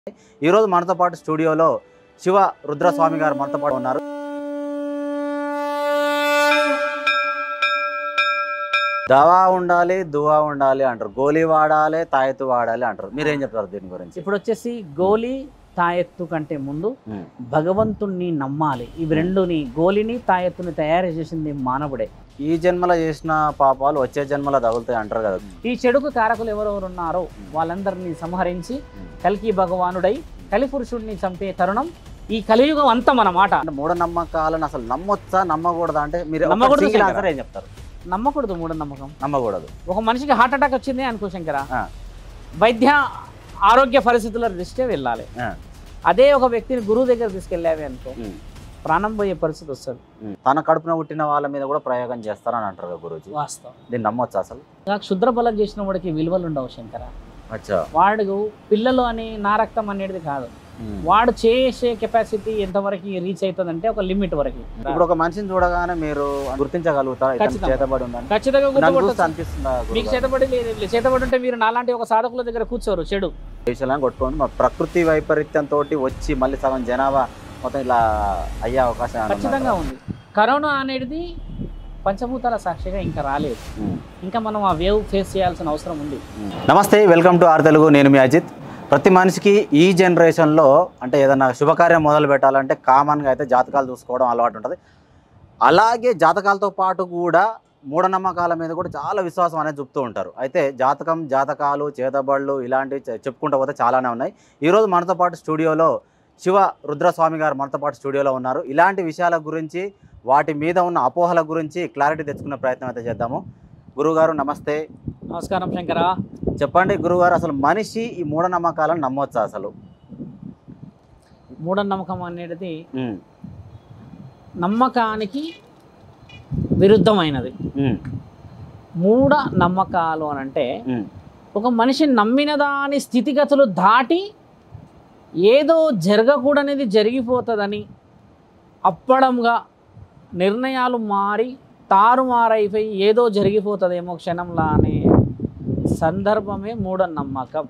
ఈరోజు మనతో పాటు స్టూడియోలో శివ రుద్రస్వామి గారు మనతో పాటు ఉన్నారు దవా ఉండాలి దువా ఉండాలి అంటారు గోలీ వాడాలి తాయెత్తు వాడాలి అంటారు మీరేం చెప్తారు దీని గురించి ఇప్పుడు వచ్చేసి గోలి తాయెత్తు కంటే ముందు ఉమ్, భగవంతుణ్ణి నమ్మాలి ఇవి రెండుని గోలిని తాయెత్తుని తయారు చేసింది మానవుడే ఈ జన్మలో చేసిన పాపాలు వచ్చే జన్మలో తగులుతాయి అంటారు కదా ఈ చెడుకు కారకులు ఎవరెవరు ఉన్నారో వాళ్ళందరినీ సంహరించి కల్కి భగవానుడై కలిపురుషుడిని చంపే తరుణం ఈ కలియుగం అంతం అన్నమాట అంటే మూఢనమ్మకాలను అసలు నమ్మొచ్చా నమ్మకూడదా అంటే మీరు ఒక నమ్మకూడదు single శంకర. answer ఏం చెప్తారు నమ్మకూడదు మూఢనమ్మకం నమ్మకూడదు ఒక మనిషికి హార్ట్ అటాక్ వచ్చింది అనుకో శంకర ఆ. వైద్య ఆరోగ్య పరిస్థితుల దృష్ట్యా వెళ్ళాలి ఆ. అదే ఒక వ్యక్తిని గురువు దగ్గర తీసుకెళ్ళావి అనుకో ఉమ్, ప్రాణం పోయే పరిస్థితి వస్తుంది ఉమ్. తన కడుపున పుట్టిన వాళ్ళ మీద కూడా ప్రయోగం చేస్తారని అంటారు కదా గురూజీ వాస్తవం దీన్ని నమ్మొచ్చా అసలు ఇంకా క్షుద్ర బలం చేసిన వాడికి విలువలు ఉండవు శంకర అచ్చా వాడు పిల్లలు అని నా రక్తం అనేది కాదు ఉమ్. వాడు చేసే కెపాసిటీ ఎంతవరకు రీచ్ అవుతుందంటే ఒక లిమిట్ వరకు ఇప్పుడు ఒక మనిషిని చూడగానే మీరు గుర్తించగలుగుతారా ఇతను ఖచ్చితంగా. చేతబడి ఉందని ఖచ్చితంగా నన్ను చూస్తే గుర్తుపట్టొచ్చు. అనిపిస్తుందా మీకు గురుగారు? చేతబడి లేదు చేతబడి ఉంటే మీరు నాలాంటి ఒక సాధకుల దగ్గర కూర్చోరు చెడు విషయాలను కొట్టుకోండి మా ప్రకృతి వైపరీత్యంతో వచ్చి మళ్ళీ సగం జనాభా మొత్తం ఇలా అయ్యే అవకాశం ఏమైనా ఉందా? ఖచ్చితంగా ఉంది కరోనా అనేది పంచభూతాల సాక్షిగా ఇంకా రాలేదు ఉమ్. ఇంకా మనం ఆ వేవ్ ఫేస్ చేయాల్సిన అవసరం ఉంది నమస్తే వెల్కమ్ టు ఆర్ తెలుగు నేను మీ అజిత్ ప్రతి మనిషికి ఈ జనరేషన్లో అంటే ఏదైనా శుభకార్యం మొదలు పెట్టాలంటే కామన్గా అయితే జాతకాలు చూసుకోవడం అలవాటు ఉంటుంది అలాగే జాతకాలతో పాటు కూడా మూఢనమ్మకాల మీద కూడా చాలా విశ్వాసం అనేది చూపుతూ ఉంటారు అయితే జాతకం జాతకాలు చేతబళ్ళు ఇలాంటివి చె- చెప్పుకుంటూ పోతే చాలానే ఉన్నాయి ఈరోజు మనతో పాటు స్టూడియోలో శివ రుద్రస్వామి గారు మనతో పాటు స్టూడియోలో ఉన్నారు ఇలాంటి విషయాల గురించి వాటి మీద ఉన్న అపోహల గురించి క్లారిటీ తెచ్చుకునే ప్రయత్నం అయితే చేద్దాము గురువుగారు నమస్తే నమస్కారం శంకర చెప్పండి గురుగారు అసలు మనిషి ఈ మూఢనమ్మకాలను నమ్మొచ్చా అసలు మూఢనమ్మకం అనేది నమ్మకానికి విరుద్ధమైనది మూఢ నమ్మకాలు అని అంటే ఒక మనిషి నమ్మిన దాని స్థితిగతులు దాటి ఏదో జరగకూడనిది జరిగిపోతుందని అప్పడంగా నిర్ణయాలు మారి తారుమారైపోయి ఏదో జరిగిపోతుందేమో క్షణంలా అనే సందర్భమే మూఢనమ్మకం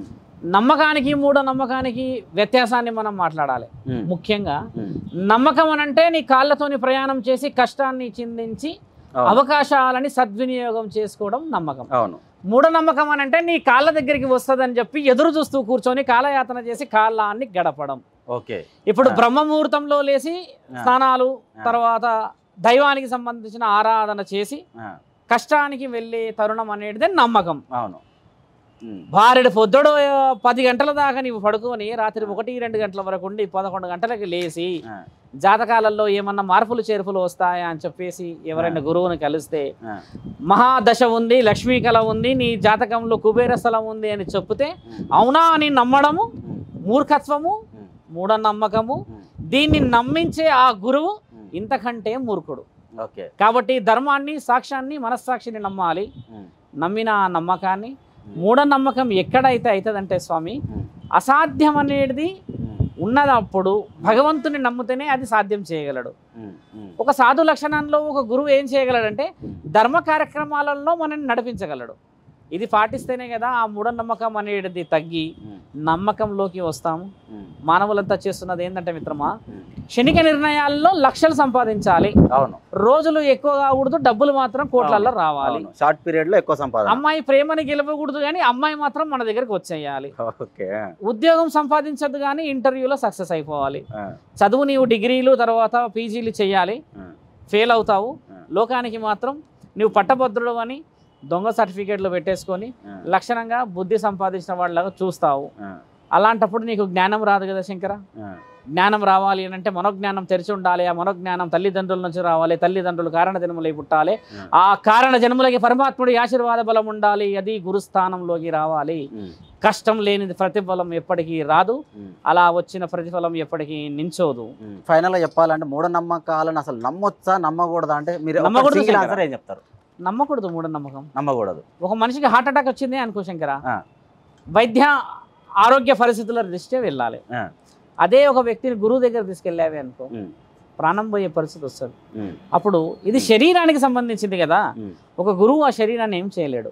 నమ్మకానికి మూఢనమ్మకానికి వ్యత్యాసాన్ని మనం మాట్లాడాలి ముఖ్యంగా నమ్మకం అని అంటే నీ కాళ్ళతోని ప్రయాణం చేసి కష్టాన్ని చిందించి అవకాశాలని సద్వినియోగం చేసుకోవడం నమ్మకం అవును మూఢనమ్మకం అని అంటే నీ కాళ్ళ దగ్గరికి వస్తుందని చెప్పి ఎదురు చూస్తూ కూర్చొని కాలయాతన చేసి కాళ్ళాన్ని గడపడం ఓకే ఇప్పుడు ఆ. బ్రహ్మముహూర్తంలో లేచి ఆ. స్నానాలు ఆ. తర్వాత దైవానికి సంబంధించిన ఆరాధన చేసి ఆ, కష్టానికి వెళ్ళే తరుణం అనేది నమ్మకం అవును ఉమ్, భార్యడు పొద్దుడు ఆ, పది గంటల దాకా నీవు పడుకొని రాత్రి ఒకటి రెండు గంటల వరకు ఉండి పదకొండు గంటలకి లేచి ఆ, జాతకాలలో ఏమన్నా మార్పులు చేర్పులు వస్తాయా అని చెప్పేసి ఎవరైనా గురువుని కలిస్తే ఆ, మహాదశ ఉంది లక్ష్మీ కళ ఉంది నీ జాతకంలో కుబేర స్థలం ఉంది అని చెప్తే ఉమ్, అవునా అని నమ్మడము ఉమ్, మూర్ఖత్వము ఉమ్, మూఢనమ్మకము ఉమ్, దీన్ని నమ్మించే ఆ గురువు ఉమ్, ఇంతకంటే మూర్ఖుడు ఓకే కాబట్టి ధర్మాన్ని సాక్ష్యాన్ని మనస్సాక్షిని నమ్మాలి ఉమ్, నమ్మిన ఆ నమ్మకాన్ని మూఢనమ్మకం ఎక్కడైతే అవుతుందంటే స్వామి ఉమ్, అసాధ్యం అనేది ఉమ్, ఉన్నదప్పుడు భగవంతుని నమ్మితేనే అది సాధ్యం చేయగలడు ఉమ్, ఉమ్, ఒక సాధు లక్షణంలో ఒక గురువు ఏం చేయగలడంటే ఉమ్, ధర్మ కార్యక్రమాలలో మనల్ని నడిపించగలడు ఇది పాటిస్తేనే కదా ఆ మూఢనమ్మకం అనేది తగ్గి ఉమ్, నమ్మకంలోకి వస్తాము ఉమ్, మానవులంతా చేస్తున్నది ఏంటంటే మిత్రమా ఉమ్, క్షణిక నిర్ణయాల్లో లక్షలు సంపాదించాలి అవును రోజులు ఎక్కువ కాకూడదు డబ్బులు మాత్రం కోట్లల్లో రావాలి అవును షార్ట్ పీరియడ్ లో ఎక్కువ సంపాదన అమ్మాయి ప్రేమని గెలవకూడదు కానీ అమ్మాయి మాత్రం మన దగ్గరికి వచ్చేయాలి ఓకే ఉద్యోగం సంపాదించదు కానీ ఇంటర్వ్యూలో సక్సెస్ అయిపోవాలి ఆ, చదువు నీవు డిగ్రీలు తర్వాత పీజీలు చేయాలి ఆ, ఫెయిల్ అవుతావు ఆ. లోకానికి మాత్రం నువ్వు పట్టభద్రుడు అని దొంగ సర్టిఫికేట్లు పెట్టేసుకొని ఆ, లక్షణంగా బుద్ధి సంపాదించిన వాళ్ళగా చూస్తావు ఆ, అలాంటప్పుడు నీకు జ్ఞానం రాదు కదా శంకర ఆ, జ్ఞానం రావాలి అని అంటే మనోజ్ఞానం తెరిచి ఉండాలి ఆ మనోజ్ఞానం తల్లిదండ్రుల నుంచి రావాలి తల్లిదండ్రులు కారణ జన్మలై పుట్టాలి ఆ. ఆ కారణ జన్మలకి పరమాత్ముడి ఆశీర్వాద బలం ఉండాలి అది గురుస్థానంలోకి రావాలి ఉమ్, కష్టం లేనిది ప్రతిఫలం ఎప్పటికీ రాదు ఉమ్, అలా వచ్చిన ప్రతిఫలం ఎప్పటికీ నించోదు ఉమ్. ఫైనల్ గా చెప్పాలంటే మూఢనమ్మకాలను అసలు నమ్మొచ్చా నమ్మకూడదా అంటే మీరు నమ్మకూడదు సింగిల్ శంకర. ఆన్సర్ ఏం చెప్తారు నమ్మకూడదు మూఢనమ్మకం నమ్మకూడదు ఒక మనిషికి హార్ట్ అటాక్ వచ్చింది అనుకో శంకర ఆ. వైద్య ఆరోగ్య పరిస్థితుల దృష్ట్యా వెళ్ళాలి ఆ, అదే ఒక వ్యక్తిని గురువు దగ్గర తీసుకెళ్ళావి అనుకో ఉమ్, ప్రాణం పోయే పరిస్థితి వస్తుంది ఉమ్, అప్పుడు ఇది శరీరానికి సంబంధించింది కదా ఉమ్, ఒక గురువు ఆ శరీరాన్ని ఏం చేయలేడు ఉమ్.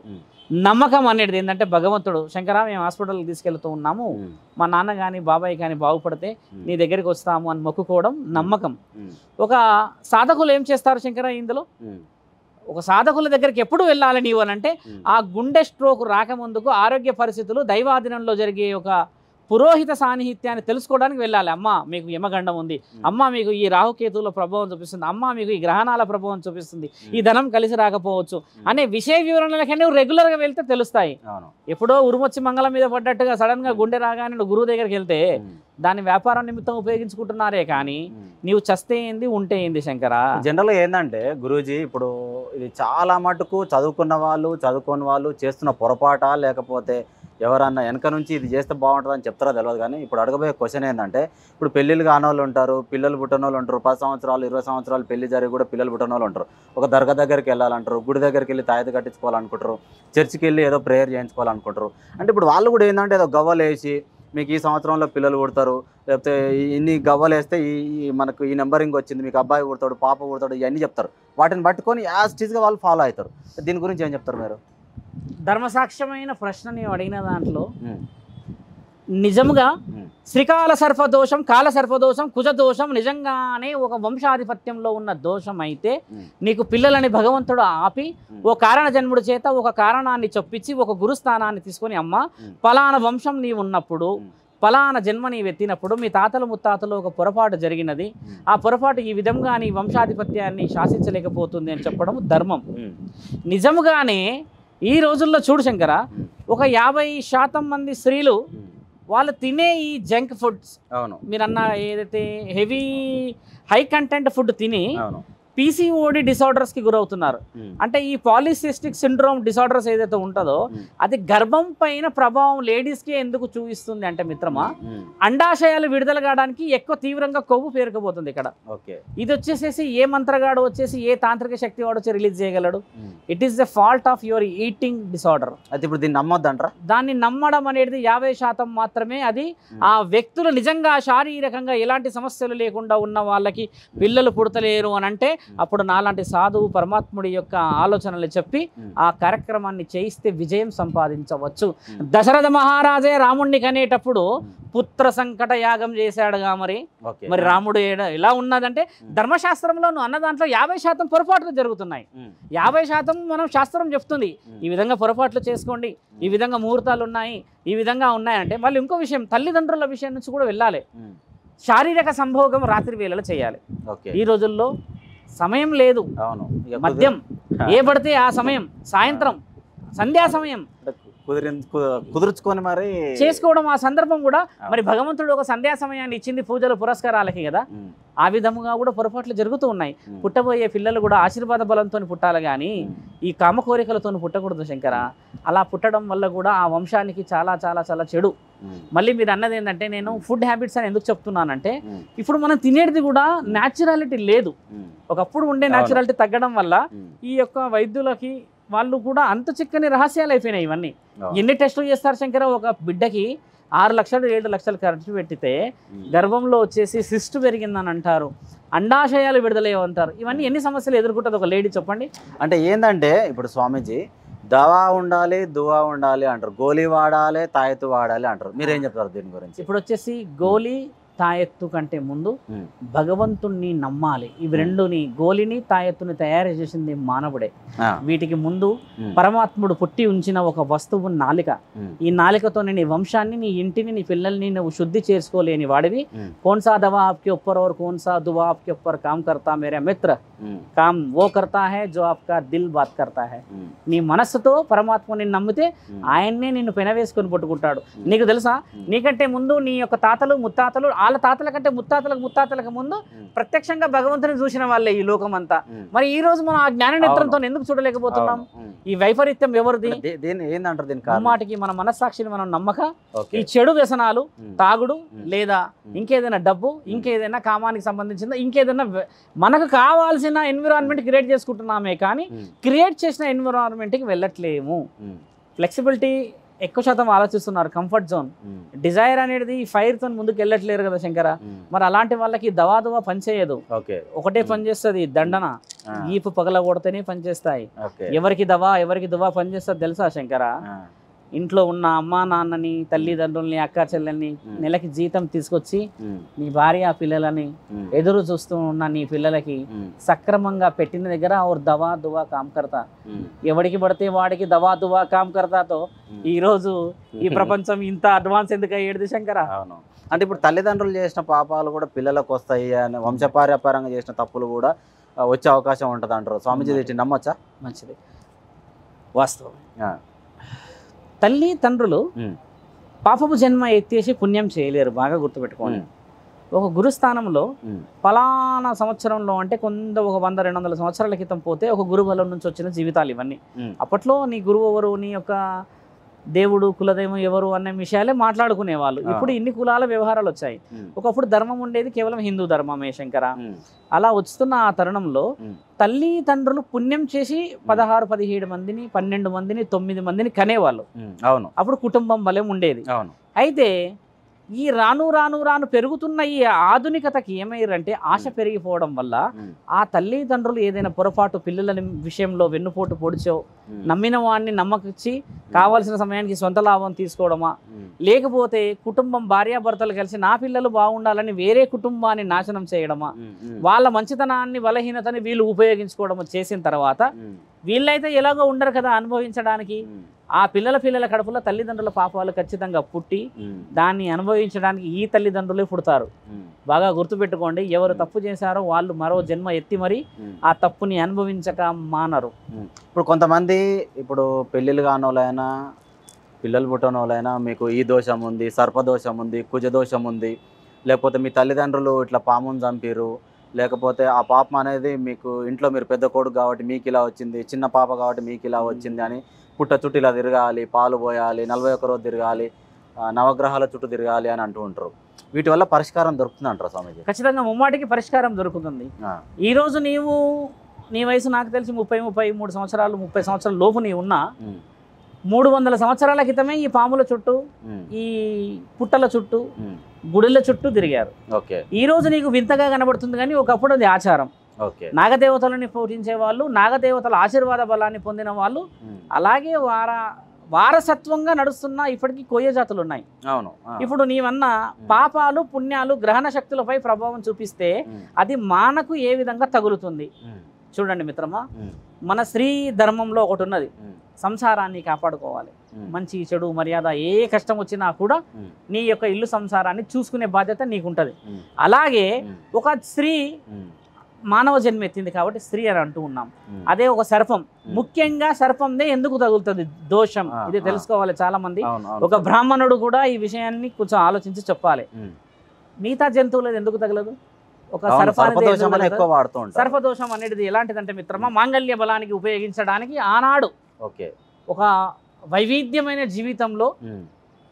నమ్మకం అనేది ఏంటంటే భగవంతుడు శంకరా మేము హాస్పిటల్కి తీసుకెళ్తూ ఉన్నాము ఉమ్, మా నాన్న కానీ బాబాయ్ కానీ బాగుపడితే ఉమ్, నీ దగ్గరికి వస్తాము అని మొక్కుకోవడం నమ్మకం ఉమ్, ఒక సాధకులు ఏం చేస్తారు శంకర ఇందులో ఉమ్, ఒక సాధకుల దగ్గరికి ఎప్పుడు వెళ్ళాలి నీవు అని అంటే ఉమ్, ఆ గుండె స్ట్రోక్ రాకముందుకు ఆరోగ్య పరిస్థితులు దైవాధీనంలో జరిగే ఒక పురోహిత సాన్నిహిత్యాన్ని తెలుసుకోవడానికి వెళ్ళాలి అమ్మ మీకు యమగండం ఉంది అమ్మ మీకు ఈ రాహుకేతువుల ప్రభావం చూపిస్తుంది అమ్మ మీకు ఈ గ్రహణాల ప్రభావం చూపిస్తుంది ఈ ధనం కలిసి రాకపోవచ్చు అనే విషయ వివరణలకి నువ్వు రెగ్యులర్గా వెళ్తే తెలుస్తాయి అవును ఎప్పుడో ఉరుమొచ్చి మంగళం మీద పడ్డట్టుగా సడన్ గా గుండె రాగానే నువ్వు గురువు దగ్గరికి వెళ్తే ఉమ్, దాన్ని వ్యాపారం నిమిత్తం ఉపయోగించుకుంటున్నారే కానీ ఉమ్. నీవు చస్తే ఏంది ఉంటే ఏంది శంకరా జనరల్గా ఏంటంటే గురూజీ ఇప్పుడు ఇది చాలా మటుకు చదువుకున్న వాళ్ళు చదువుకోని వాళ్ళు చేస్తున్న పొరపాట లేకపోతే ఎవరన్నా వెనక నుంచి ఇది చేస్తే బాగుంటుందని చెప్తారో తెలియదు కానీ ఇప్పుడు అడగబోయే క్వశ్చన్ ఏంటంటే ఇప్పుడు పెళ్ళిళ్ళు కాని వాళ్ళు ఉంటారు పిల్లలు పుట్టిన వాళ్ళు ఉంటారు పది సంవత్సరాలు ఇరవై సంవత్సరాలు పెళ్లి జరిగి కూడా పిల్లలు పుట్టిన వాళ్ళు ఉంటారు ఒక దర్గా దగ్గరికి వెళ్ళాలంటారు గుడి దగ్గరికి వెళ్ళి తాయత కట్టించుకోవాలనుకుంటారు చర్చికి వెళ్ళి ఏదో ప్రేయర్ చేయించుకోవాలనుకుంటారు అంటే ఇప్పుడు వాళ్ళు కూడా ఏంటంటే ఏదో గవ్వలు వేసి మీకు ఈ సంవత్సరంలో పిల్లలు పుడతారు లేకపోతే ఈ- ఇన్ని గవ్వలు వేస్తే ఈ ఈ మనకు ఈ నెంబరింగ్ వచ్చింది మీకు అబ్బాయి పుడతాడు పాప పుడతాడు ఇవన్నీ చెప్తారు వాటిని పట్టుకొని యాజ్ టీజ్గా వాళ్ళు ఫాలో అవుతారు దీని గురించి ఏం చెప్తారు మీరు ధర్మసాక్ష్యమైన ప్రశ్న నీవు అడిగిన దాంట్లో ఉమ్, నిజముగా ఉమ్, శ్రీకాల సర్పదోషం కాల సర్పదోషం కుజ దోషం నిజంగానే ఒక వంశాధిపత్యంలో ఉన్న దోషం అయితే ఉమ్, నీకు పిల్లలని భగవంతుడు ఆపి ఉమ్, ఓ కారణ జన్ముడి చేత ఒక కారణాన్ని చొప్పించి ఒక గురుస్థానాన్ని తీసుకొని అమ్మ ఉమ్. ఫలానా వంశం నీ ఉన్నప్పుడు ఉమ్. ఫలానా జన్మ నీ ఎత్తినప్పుడు మీ తాతలు ముత్తాతలు ఒక పొరపాటు జరిగినది ఉమ్, ఆ పొరపాటు ఈ విధంగా నీ వంశాధిపత్యాన్ని శాసించలేకపోతుంది అని చెప్పడం ధర్మం ఉమ్, నిజముగానే ఈ రోజుల్లో చూడు శంకర ఉమ్, ఒక యాభై శాతం మంది స్త్రీలు ఉమ్. వాళ్ళు తినే ఈ జంక్ ఫుడ్స్ అవును మీరు అన్న ఏదైతే హెవీ హై కంటెంట్ ఫుడ్ తిని అవును పీసీఓడి డిసార్డర్స్కి గురవుతున్నారు ఉమ్, అంటే ఈ పాలిసిస్టిక్ సిండ్రోమ్ డిసార్డర్స్ ఏదైతే ఉంటుందో ఉమ్, అది గర్భం పైన ప్రభావం లేడీస్కి ఎందుకు చూపిస్తుంది అంటే మిత్రమా ఉమ్, అండాశయాలు విడుదల కావడానికి ఎక్కువ తీవ్రంగా కొవ్వు పేరుకుపోతుంది ఇక్కడ ఓకే ఇది వచ్చేసేసి ఏ మంత్రగాడు వచ్చేసి ఏ తాంత్రిక శక్తి వాడు వచ్చి రిలీజ్ చేయగలడు um. It is the fault of your eating disorder అయితే ఇప్పుడు దీన్ని నమ్మొద్దంటారా దాన్ని నమ్మడం అనేది యాభై శాతం మాత్రమే అది ఆ వ్యక్తులు నిజంగా శారీరకంగా ఎలాంటి సమస్యలు లేకుండా ఉన్న వాళ్ళకి పిల్లలు పుడతలేరు అని అంటే అప్పుడు నాలాంటి సాధువు పరమాత్ముడి యొక్క ఆలోచనలు చెప్పి ఉమ్, ఆ కార్యక్రమాన్ని చేయిస్తే విజయం సంపాదించవచ్చు ఉమ్, దశరథ మహారాజే రాముణ్ణి కనేటప్పుడు ఉమ్, పుత్ర సంకట యాగం చేశాడుగా మరి ఓకే మరి రాముడు ఏడ- ఎలా ఉన్నదంటే ఉమ్, ధర్మశాస్త్రంలో నువ్వు అన్న దాంట్లో యాభై శాతం పొరపాట్లు జరుగుతున్నాయి ఉమ్, యాభై శాతం మనం శాస్త్రం చెప్తుంది ఉమ్, ఈ విధంగా పొరపాట్లు చేసుకోండి ఈ విధంగా ముహూర్తాలు ఉన్నాయి ఈ విధంగా ఉన్నాయంటే మళ్ళీ ఇంకో విషయం తల్లిదండ్రుల విషయం నుంచి కూడా వెళ్ళాలి ఉమ్, శారీరక సంభోగం రాత్రి వేళలో చేయాలి ఓకే ఈ రోజుల్లో సమయం లేదు అవును ఇక మద్యం కుదిరి- ఏ పడితే ఆ సమయం సాయంత్రం సంధ్యా సమయం అంటే కుదిరి కు- కుదుర్చుకొని మరి చేసుకోవడం ఆ సందర్భం కూడా మరి భగవంతుడు ఒక సంధ్యా సమయాన్ని ఇచ్చింది పూజలు పురస్కారాలకి కదా ఉమ్, ఆ విధముగా కూడా పొరపాట్లు జరుగుతూ ఉన్నాయి ఉమ్, పుట్టబోయే పిల్లలు కూడా ఆశీర్వాద బలంతో పుట్టాలి కానీ ఉమ్, ఈ కామ కోరికలతో పుట్టకూడదు శంకర అలా పుట్టడం వల్ల కూడా ఆ వంశానికి చాలా చాలా చాలా చెడు ఉమ్, మళ్ళీ మీరు అన్నది ఏంటంటే నేను ఫుడ్ హ్యాబిట్స్ అని ఎందుకు చెప్తున్నానంటే ఉమ్, ఇప్పుడు మనం తినేది కూడా న్యాచురాలిటీ లేదు ఉమ్, ఒకప్పుడు ఉండే అవును. న్యాచురాలిటీ తగ్గడం వల్ల ఉమ్, ఈ యొక్క వైద్యులకి వాళ్ళు కూడా అంత చిక్కని రహస్యాలు అయిపోయినాయి ఇవన్నీ అవును. ఎన్ని టెస్టులు చేస్తారు శంకర ఒక బిడ్డకి ఆరు లక్షలు ఏడు లక్షలు ఖర్చు పెట్టితే ఉమ్, గర్భంలో వచ్చేసి సిస్ట్ పెరిగిందని అంటారు అండాశయాలు విడుదలయ్యవంటారు ఇవన్నీ ఎన్ని సమస్యలు ఎదుర్కొంటుంది ఒక లేడీ చెప్పండి అంటే ఏంటంటే ఇప్పుడు స్వామీజీ దవా ఉండాలి దువా ఉండాలి అంటారు గోలీ వాడాలి తాయెత్తు వాడాలి అంటారు మీరేం చెప్తారు దీని గురించి ఇప్పుడు వచ్చేసి గోలి తాయెత్తు కంటే ముందు ఉమ్, భగవంతుణ్ణి నమ్మాలి ఇవి రెండుని గోలిని తాయెత్తుని తయారు చేసింది మానవుడే ఆ, వీటికి ముందు ఉమ్, పరమాత్ముడు పుట్టి ఉంచిన ఒక వస్తువు నాలిక ఉమ్, ఈ నాలికతో నీ వంశాన్ని నీ ఇంటిని నీ పిల్లల్ని నువ్వు శుద్ధి చేసుకోలేని వాడివి ఉమ్, कौन सा दवा आपके ऊपर और कौन सा दुआ आपके ऊपर काम करता मेरे मित्र ఉమ్, काम वो करता है जो आपका दिल बात करता है ఉమ్, నీ మనస్సుతో పరమాత్మని నమ్మితే ఉమ్, ఆయన్నే నిన్ను పెనవేసుకొని పట్టుకుంటాడు నీకు తెలుసా ఉమ్, నీకంటే ముందు నీ యొక్క తాతలు ముత్తాతలు వాళ్ళ తాతల కంటే ముత్తాతలకు ముత్తాతలకు ముందు ఉమ్, ప్రత్యక్షంగా భగవంతుని చూసిన వాళ్ళే ఈ లోకం అంతా ఉమ్, మరి ఈ రోజు మనం ఆ జ్ఞాన నేత్రంతో ఎందుకు చూడలేకపోతున్నాం అవును, ఉమ్. ఈ వైపరీత్యం ఎవరిది అంటే దీ- దీన్ని ఏందంటారు దీని కారణం ముమ్మాటికి మన మనస్సాక్షిని మనం నమ్మక ఓకే ఈ చెడు వ్యసనాలు ఉమ్, తాగుడు ఉమ్. లేదా ఇంకేదైనా డబ్బు ఇంకేదైనా కామానికి సంబంధించిందా ఇంకేదైనా వె- మనకు కావాల్సిన ఎన్విరాన్మెంట్ క్రియేట్ చేసుకుంటున్నామే కానీ ఉమ్, క్రియేట్ చేసిన ఎన్విరాన్మెంట్కి వెళ్ళట్లేము ఉమ్, ఫ్లెక్సిబిలిటీ ఎక్కువ శాతం ఆలోచిస్తున్నారు కంఫర్ట్ జోన్ ఉమ్, డిజైర్ అనేది ఫైర్తో ముందుకు వెళ్ళట్లేరు కదా శంకర ఉమ్, మరి అలాంటి వాళ్ళకి దవా దువా పనిచేయదు ఓకే ఒకటే పని చేస్తుంది దండన ఆ, ఈపు పగల కొడితేనే పనిచేస్తాయి ఓకే ఎవరికి దవా ఎవరికి దువా పనిచేస్తుంది తెలుసా శంకర ఆ, ఇంట్లో ఉన్న అమ్మా నాన్నని తల్లిదండ్రుల్ని అక్క చెల్లెల్ని ఉమ్. నెలకి జీతం తీసుకొచ్చి ఉమ్, నీ భార్య పిల్లలని ఉమ్, ఎదురు చూస్తూ ఉన్న నీ పిల్లలకి ఉమ్, సక్రమంగా పెట్టిన దగ్గర और దవా దువా కామ్ కర్తా ఉమ్, ఎవడికి పడితే వాడికి దవా దువా కామ్ కర్తాతో ఉమ్. ఈ రోజు ఈ ప్రపంచం ఇంత అడ్వాన్స్ ఎందుకు అయ్యేది శంకర అవును అంటే ఇప్పుడు తల్లిదండ్రులు చేసిన పాపాలు కూడా పిల్లలకు వస్తాయి అని వంశపార్యపరంగా చేసిన తప్పులు కూడా ఆ, వచ్చే అవకాశం ఉంటుంది అంటారు స్వామీజీ దీన్ని నమ్మొచ్చా మంచిది వాస్తవం ఆ, తల్లి తండ్రులు ఉమ్, పాపపు జన్మ ఎత్తేసి పుణ్యం చేయలేరు బాగా గుర్తుపెట్టుకోండి ఉమ్, ఒక గురుస్థానంలో ఉమ్, ఫలానా సంవత్సరంలో అంటే కొంత ఒక వంద రెండు వందల సంవత్సరాల క్రితం పోతే ఒక గురుబలం నుంచి వచ్చిన జీవితాలు ఇవన్నీ ఉమ్, అప్పట్లో నీ గురువు ఎవరు నీ యొక్క దేవుడు కులదైవం ఎవరు అనే విషయాలే మాట్లాడుకునేవాళ్ళు ఆ. ఇప్పుడు ఇన్ని కులాల వ్యవహారాలు వచ్చాయి ఉమ్, ఒకప్పుడు ధర్మం ఉండేది కేవలం హిందూ ధర్మమే శంకర ఉమ్, అలా వస్తున్న ఆ తరుణంలో ఉమ్. తల్లి తండ్రులు పుణ్యం చేసి పదహారు పదిహేడు మందిని పన్నెండు మందిని తొమ్మిది మందిని కనేవాళ్ళు ఉమ్, అవును అప్పుడు కుటుంబం వలె ఉండేది అవును అయితే ఈ రాను రాను రాను పెరుగుతున్న ఈ ఆధునికతకి ఏమయ్యారంటే ఆశ పెరిగిపోవడం వల్ల ఉమ్, ఆ తల్లిదండ్రులు ఏదైనా పొరపాటు పిల్లల విషయంలో వెన్నుపోటు పొడిచో ఉమ్, నమ్మిన వాడిని నమ్మకిచ్చి కావాల్సిన సమయానికి సొంత లాభం తీసుకోవడమా ఉమ్, లేకపోతే కుటుంబం భార్యాభర్తలు కలిసి నా పిల్లలు బాగుండాలని వేరే కుటుంబాన్ని నాశనం చేయడమా ఉమ్, ఉమ్, వాళ్ళ మంచితనాన్ని బలహీనతని వీళ్ళు ఉపయోగించుకోవడం చేసిన తర్వాత ఉమ్, వీళ్ళైతే ఎలాగో ఉండరు కదా అనుభవించడానికి ఉమ్, ఆ పిల్లల పిల్లల కడుపులో తల్లిదండ్రుల పాపాలు ఖచ్చితంగా పుట్టి ఉమ్, దాన్ని అనుభవించడానికి ఈ తల్లిదండ్రులే పుడతారు ఉమ్, బాగా గుర్తుపెట్టుకోండి ఎవరు తప్పు చేశారో వాళ్ళు మరో జన్మ ఎత్తి మరి ఉమ్. ఆ తప్పుని అనుభవించక మానరు ఇప్పుడు కొంతమంది ఇప్పుడు పెళ్ళిళ్ళు కానోళ్ళైనా పిల్లలు పుట్టనోళ్ళైనా మీకు ఈ దోషం ఉంది సర్పదోషం ఉంది కుజ దోషం ఉంది లేకపోతే మీ తల్లిదండ్రులు ఇట్లా పాముని చంపిరు లేకపోతే ఆ పాపం అనేది మీకు ఇంట్లో మీరు పెద్ద కొడుకు కాబట్టి మీకు ఇలా వచ్చింది చిన్న పాప కాబట్టి మీకు ఇలా వచ్చింది అని పుట్ట చుట్టూ ఇలా తిరగాలి పాలు పోయాలి నలభై ఒక్క రోజు తిరగాలి ఆ, నవగ్రహాల చుట్టూ తిరగాలి అని అంటూ ఉంటారు వీటి వల్ల పరిష్కారం దొరుకుతుంది అంటారు స్వామీజీ ఖచ్చితంగా ముమ్మాటికి పరిష్కారం దొరుకుతుంది ఆ, ఈ రోజు నీవు నీ వయసు నాకు తెలిసి ముప్పై ముప్పై మూడు సంవత్సరాలు ముప్పై సంవత్సరాల లోపు నీ ఉన్నా ఉమ్, మూడు వందల సంవత్సరాల క్రితమే ఈ పాముల చుట్టూ ఉమ్, ఈ పుట్టల చుట్టూ ఉమ్, గుడిల చుట్టూ తిరిగారు ఓకే ఈ రోజు నీకు వింతగా కనబడుతుంది కానీ ఒకప్పుడు అది ఆచారం ఓకే నాగదేవతలని పూజించే వాళ్ళు నాగదేవతల ఆశీర్వాద బలాన్ని పొందిన వాళ్ళు ఉమ్, అలాగే వార వారసత్వంగా నడుస్తున్న ఇప్పటికీ కోయ జాతులు ఉన్నాయి అవును ఆ, ఇప్పుడు నీవన్న పాపాలు పుణ్యాలు గ్రహణ శక్తులపై ప్రభావం చూపిస్తే ఉమ్, అది మానకు ఏ విధంగా తగులుతుంది ఉమ్, చూడండి మిత్రమా ఉమ్, మన స్త్రీ ధర్మంలో ఒకటి ఉన్నది ఉమ్, సంసారాన్ని కాపాడుకోవాలి ఉమ్, మంచి చెడు మర్యాద ఏ కష్టం వచ్చినా కూడా ఉమ్, నీ యొక్క ఇల్లు సంసారాన్ని చూసుకునే బాధ్యత నీకుంటది ఉమ్, అలాగే ఉమ్, ఒక స్త్రీ ఉమ్, మానవ జన్మ ఎత్తింది కాబట్టి స్త్రీ అని అంటూ ఉన్నాం ఉమ్. అదే ఒక సర్పం ముఖ్యంగా సర్పందే ఎందుకు తగులుతుంది దోషం ఆ, ఇది ఆ. తెలుసుకోవాలి చాలా మంది అవును అవును ఒక బ్రాహ్మణుడు కూడా ఈ విషయాన్ని కొంచెం ఆలోచించి చెప్పాలి ఉమ్. మిగతా జంతువులు ఎందుకు తగలదు ఒక అవును, సర్పానికి సర్పదోషం ఎందుకు అని తగలదు? ఎక్కువ వాడుతూ ఉంటారు సర్పదోషం అనేది ఎలాంటిదంటే మిత్రమా మాంగళ్య బలానికి ఉపయోగించడానికి ఆనాడు ఓకే ఒక వైవిధ్యమైన జీవితంలో ఉమ్,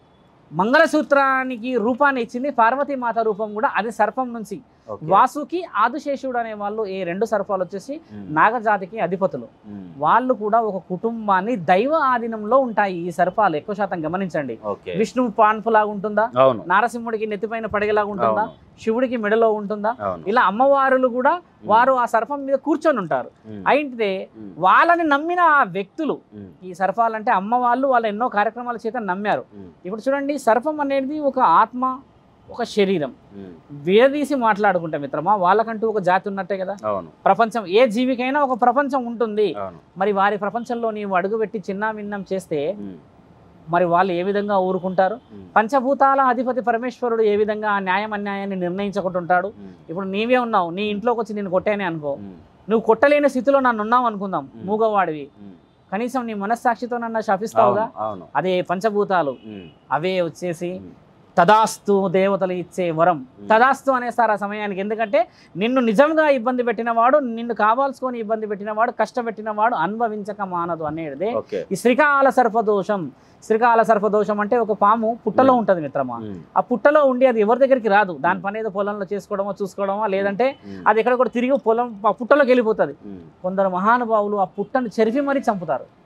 మంగళసూత్రానికి రూపాన్ని ఇచ్చింది పార్వతీమాత రూపం కూడా అది సర్పం నుంచి ఓకే వాసుకి ఆదిశేషుడు అనే వాళ్ళు ఈ రెండు సర్పాలు వచ్చేసి ఉమ్, నాగజాతికి అధిపతులు ఉమ్, వాళ్ళు కూడా ఒక కుటుంబాన్ని దైవ ఆధీనంలో ఉంటాయి ఈ సర్పాలు ఎక్కువ శాతం గమనించండి ఓకే విష్ణువు పాన్పులాగా ఉంటుందా అవును నారసింహుడికి నెత్తిపైన పడగలాగా ఉంటుందా అవును శివుడికి మెడలో ఉంటుందా అవును ఇలా అమ్మవారులు కూడా ఉమ్, వారు ఆ సర్పం మీద కూర్చొని ఉంటారు ఉమ్, అయితే ఉమ్, వాళ్ళని నమ్మిన ఆ వ్యక్తులు ఉమ్, ఈ సర్పాలంటే అమ్మ వాళ్ళు వాళ్ళ ఎన్నో కార్యక్రమాల చేత నమ్మారు ఉమ్, ఇప్పుడు చూడండి సర్పం అనేది ఒక ఆత్మ ఒక శరీరం ఉమ్, విడదీసి మాట్లాడుకుంటే మిత్రమా వాళ్ళకంటూ ఒక జాతి ఉన్నట్టే కదా అవును ప్రపంచం ఏ జీవికైనా ఒక ప్రపంచం ఉంటుంది అవును మరి వారి ప్రపంచంలో నీవు అడుగుపెట్టి చిన్న భిన్నం చేస్తే ఉమ్, మరి వాళ్ళు ఏ విధంగా ఊరుకుంటారు ఉమ్, పంచభూతాల అధిపతి పరమేశ్వరుడు ఏ విధంగా ఆ న్యాయం అన్యాయాన్ని నిర్ణయించుకుంటుంటాడు ఉమ్, ఇప్పుడు నీవే ఉన్నావు నీ ఇంట్లోకి వచ్చి నేను కొట్టానే అనుకో ఉమ్, నువ్వు కొట్టలేని స్థితిలో నన్ను ఉన్నావు అనుకుందాం మ్. మూగవాడివి ఉమ్, కనీసం నీ మనస్సాక్షితో నన్ను శపిస్తావుగా అవును అవును అదే పంచభూతాలు ఉమ్, అవే వచ్చేసి ఉమ్, తదాస్తు దేవతలు ఇచ్చే వరం ఉమ్. తదాస్తు అనేస్తారు ఆ సమయానికి ఎందుకంటే నిన్ను నిజంగా ఇబ్బంది పెట్టినవాడు నిన్ను కావాల్సుకొని ఇబ్బంది పెట్టినవాడు కష్టపెట్టినవాడు అనుభవించక మానదు అనేది ఓకే ఈ శ్రీకాల సర్పదోషం శ్రీకాల సర్పదోషం అంటే ఒక పాము పుట్టలో ఉమ్. ఉంటది మిత్రమా ఉమ్, ఆ పుట్టలో ఉండి అది ఎవరి దగ్గరికి రాదు దాని పని ఏదో పొలంలో చేసుకోవడమో చూసుకోవడమో లేదంటే ఉమ్, అది ఎక్కడ కూడా తిరిగి పొలం ఆ పుట్టలోకి వెళ్ళిపోతుంది ఉమ్, కొందరు మహానుభావులు ఆ పుట్టను చెరిపి మరీ చంపుతారు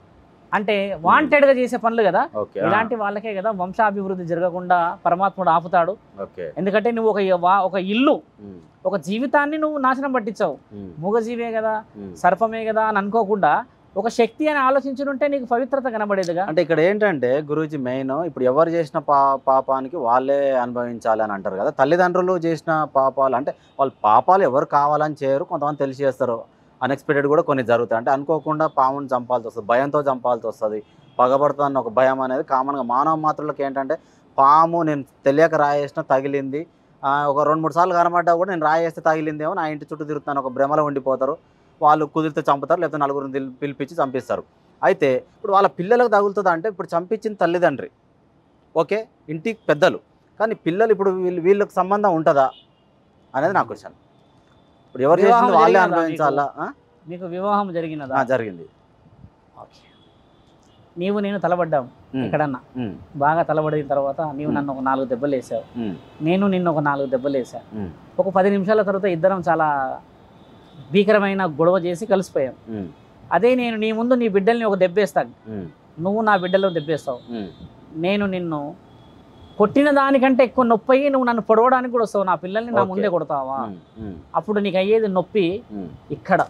అంటే వాంటెడ్ గా చేసే పనులు కదా ఓకే ఇలాంటి వాళ్ళకే కదా వంశాభివృద్ధి జరగకుండా పరమాత్ముడు ఆపుతాడు ఓకే ఎందుకంటే నువ్వు ఒక వా- ఒక ఇల్లు ఉమ్, ఒక జీవితాన్ని నువ్వు నాశనం పట్టించావు ఉమ్, మూగజీవే కదా ఉమ్. సర్పమే కదా అని అనుకోకుండా ఒక శక్తి అని ఆలోచించుంటే నీకు పవిత్రత కనబడేదిగా అంటే ఇక్కడ ఏంటంటే గురూజీ మెయిన్ ఇప్పుడు ఎవరు చేసిన పా పాపానికి వాళ్ళే అనుభవించాలి అని అంటారు కదా తల్లిదండ్రులు చేసిన పాపాలు అంటే వాళ్ళు పాపాలు ఎవరు కావాలని చేయరు కొంతమంది తెలిసి చేస్తారు అన్ఎక్స్పెక్టెడ్ కూడా కొన్ని జరుగుతాయి అంటే అనుకోకుండా పాముని చంపాల్సి వస్తుంది భయంతో చంపాల్సి వస్తుంది పగబడుతుందన్న ఒక భయం అనేది కామన్గా మానవ మాత్రులకు ఏంటంటే పాము నేను తెలియక రాయేసిన తగిలింది ఆ, ఒక రెండు మూడు సార్లు కనబడ్డా కూడా నేను రాయేస్తే తగిలిందేమో నా ఇంటి చుట్టూ తిరుగుతాను ఒక భ్రమలో ఉండిపోతారు వాళ్ళు కుదిరితే చంపుతారు లేకపోతే నలుగురిని పిలి- పిలిపించి చంపిస్తారు అయితే ఇప్పుడు వాళ్ళ పిల్లలకు తగులుతుందా అంటే ఇప్పుడు చంపించిన తల్లిదండ్రి ఓకే ఇంటికి పెద్దలు కానీ పిల్లలు ఇప్పుడు వీళ్ళు వీళ్ళకి సంబంధం ఉంటుందా అనేది నా క్వశ్చన్ ఇప్పుడు ఎవరు వివాహం చేసింది వాళ్ళే జరిగినదా అనుభవించాలా ఆ? నీకు వివాహం జరిగినదా ఆ, జరిగింది ఓకే. నీవు నేను తలబడ్డాం ఉమ్, ఎక్కడన్నా ఉమ్, బాగా తలబడిన తర్వాత నీవు మ్. నన్ను ఒక నాలుగు దెబ్బలు వేసావు ఉమ్, నేను నిన్ను ఒక నాలుగు దెబ్బలు వేసా ఉమ్, ఒక పది నిమిషాల తర్వాత ఇద్దరం చాలా భీకరమైన గొడవ చేసి కలిసిపోయాం ఉమ్, అదే నేను నీ ముందు నీ బిడ్డల్ని ఒక దెబ్బేస్తాను ఉమ్, నువ్వు నా బిడ్డలను దెబ్బేస్తావు ఉమ్, నేను నిన్ను కొట్టిన దానికంటే ఎక్కువ నొప్పి అయ్యి నువ్వు నన్ను పొడవడానికి కూడా వస్తావు నా పిల్లల్ని నా ఓకే. ముందే కొడతావా ఉమ్, ఉమ్, అప్పుడు నీకు అయ్యేది నొప్పి ఉమ్, ఇక్కడ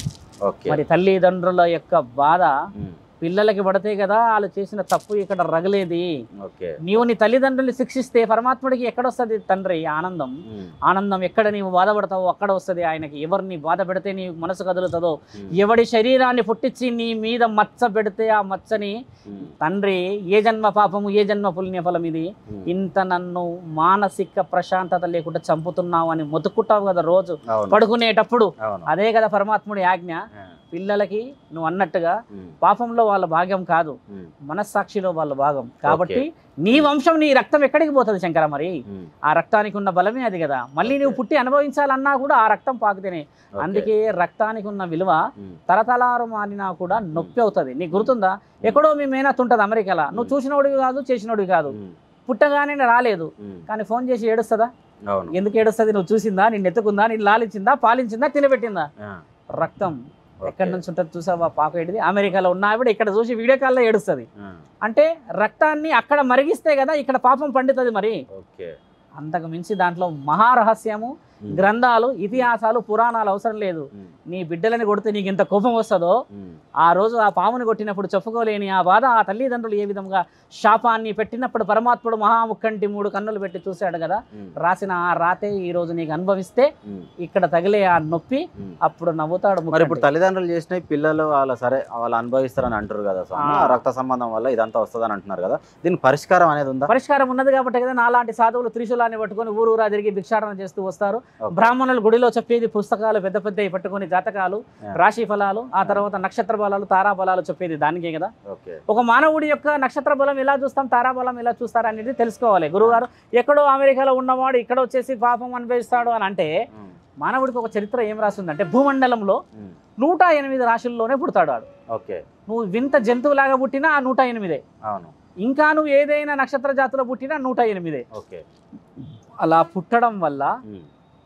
ఓకే మరి తల్లిదండ్రుల యొక్క బాధ ఉమ్, పిల్లలకి పడితే కదా వాళ్ళు చేసిన తప్పు ఇక్కడ రగలేది ఓకే నీవు నీ తల్లిదండ్రుల్ని శిక్షిస్తే పరమాత్ముడికి ఎక్కడొస్తుంది తండ్రి ఆనందం ఉమ్, ఆనందం ఎక్కడ నీవు బాధపడతావో అక్కడ వస్తుంది ఆయనకి ఎవరిని బాధ పెడితే నీ మనసు కదులుతుందో ఉమ్, ఎవడి శరీరాన్ని పుట్టించి నీ మీద మచ్చ పెడితే ఆ మచ్చని ఉమ్, తండ్రి ఏ జన్మ పాపము ఏ జన్మ పుణ్యఫలం ఇది ఉమ్, ఇంత నన్ను మానసిక ప్రశాంతత లేకుండా చంపుతున్నావు అని మొతుక్కుంటావు కదా రోజు అవును పడుకునేటప్పుడు అవును అదే కదా పరమాత్ముడి ఆజ్ఞ ఆ, పిల్లలకి నువ్వు అన్నట్టుగా ఉమ్, పాపంలో వాళ్ళ భాగ్యం కాదు ఉమ్, మనస్సాక్షిలో వాళ్ళ భాగం కాబట్టి నీ వంశం నీ రక్తం ఎక్కడికి పోతుంది శంకర మరి ఉమ్, ఆ రక్తానికి ఉన్న బలమే అది కదా మళ్ళీ నువ్వు ఓకే. పుట్టి అనుభవించాలన్నా కూడా ఆ రక్తం పాకుతేనే ఓకే. అందుకే రక్తానికి ఉన్న విలువ ఉమ్, తరతలారు మారినా కూడా నొప్పి అవుతుంది నీకు గుర్తుందా ఎక్కడో మీ మేనత్ ఉంటుంది అమెరికాలో నువ్వు మ్. చూసినోడివి కాదు చేసినోడివి కాదు ఉమ్, పుట్టగానే రాలేదు ఉమ్, కానీ ఫోన్ చేసి ఏడుస్తుందా అవును ఎందుకు ఏడుస్తుంది నువ్వు చూసిందా నిన్ను ఎత్తుకుందా నిన్ను లాలించిందా పాలించిందా తినబెట్టిందా ఆ, రక్తం ఓకే. ఎక్కడి నుంచి ఉంటుంది చూసావా పాక ఏడిది అమెరికాలో ఉన్న ఆవిడ ఇక్కడ చూసి వీడియో కాల్లో ఏడుస్తుంది ఆ, అంటే రక్తాన్ని అక్కడ మరిగిస్తే కదా ఇక్కడ పాపం పండుతుంది మరి ఓకే అంతకు మించి దాంట్లో మహారహస్యము ఉమ్, గ్రంథాలు ఇతిహాసాలు పురాణాలు అవసరం లేదు ఉమ్, నీ బిడ్డలని కొడితే నీకు ఎంత కోపం వస్తుందో ఉమ్, ఆ రోజు ఆ పాముని కొట్టినప్పుడు చెప్పుకోలేని ఆ బాధ ఆ తల్లిదండ్రులు ఏ విధంగా శాపాన్ని పెట్టినప్పుడు పరమాత్ముడు మహాముక్కంటి మూడు కన్నులు పెట్టి చూశాడు కదా ఉమ్, రాసిన ఆ రాతే ఈ రోజు నీకు అనుభవిస్తే ఉమ్, ఇక్కడ తగిలే ఆ నొప్పి ఉమ్. అప్పుడు నవ్వుతాడు మరి ఇప్పుడు ముక్కంటి. తల్లిదండ్రులు చేసినవి పిల్లలు వాళ్ళ సరే వాళ్ళు అనుభవిస్తారని అంటారు కదా స్వామి ఆ. ఆ రక్త సంబంధం వల్ల ఇదంతా వస్తుందని అంటున్నారు కదా దీనికి పరిష్కారం అనేది ఉందా పరిష్కారం ఉన్నది కాబట్టి కదా నాలాంటి సాధువులు త్రిశూలాన్ని పట్టుకొని ఊరు ఊరా తిరిగి భిక్షాటన చేస్తూ వస్తారు ఓకే. బ్రాహ్మణులు గుడిలో చెప్పేది పుస్తకాలు పెద్ద పెద్దవి పట్టుకొని జాతకాలు ఆ. రాశి ఫలాలు ఆ తర్వాత నక్షత్ర బలాలు తారా బలాలు చెప్పేది దానికే కదా ఓకే ఒక మానవుడి యొక్క నక్షత్ర బలం ఎలా చూస్తాం తారాబలం ఎలా చూస్తారు అనేది తెలుసుకోవాలి గురువుగారు ఎక్కడో అమెరికాలో ఉన్నవాడు ఇక్కడ వచ్చేసి పాపం అనుభవిస్తాడు అని అంటే ఉమ్, మానవుడికి ఒక చరిత్ర ఏం రాస్తుందంటే భూమండలంలో ఉమ్, నూట ఎనిమిది రాశుల్లోనే పుడతాడు వాడు ఓకే నువ్వు వింత జంతువులాగా పుట్టినా ఆ నూట ఎనిమిదే అవును ఇంకా నువ్వు ఏదైనా నక్షత్ర జాతిలో పుట్టినా నూట ఎనిమిదే ఓకే అలా పుట్టడం వల్ల ఉమ్,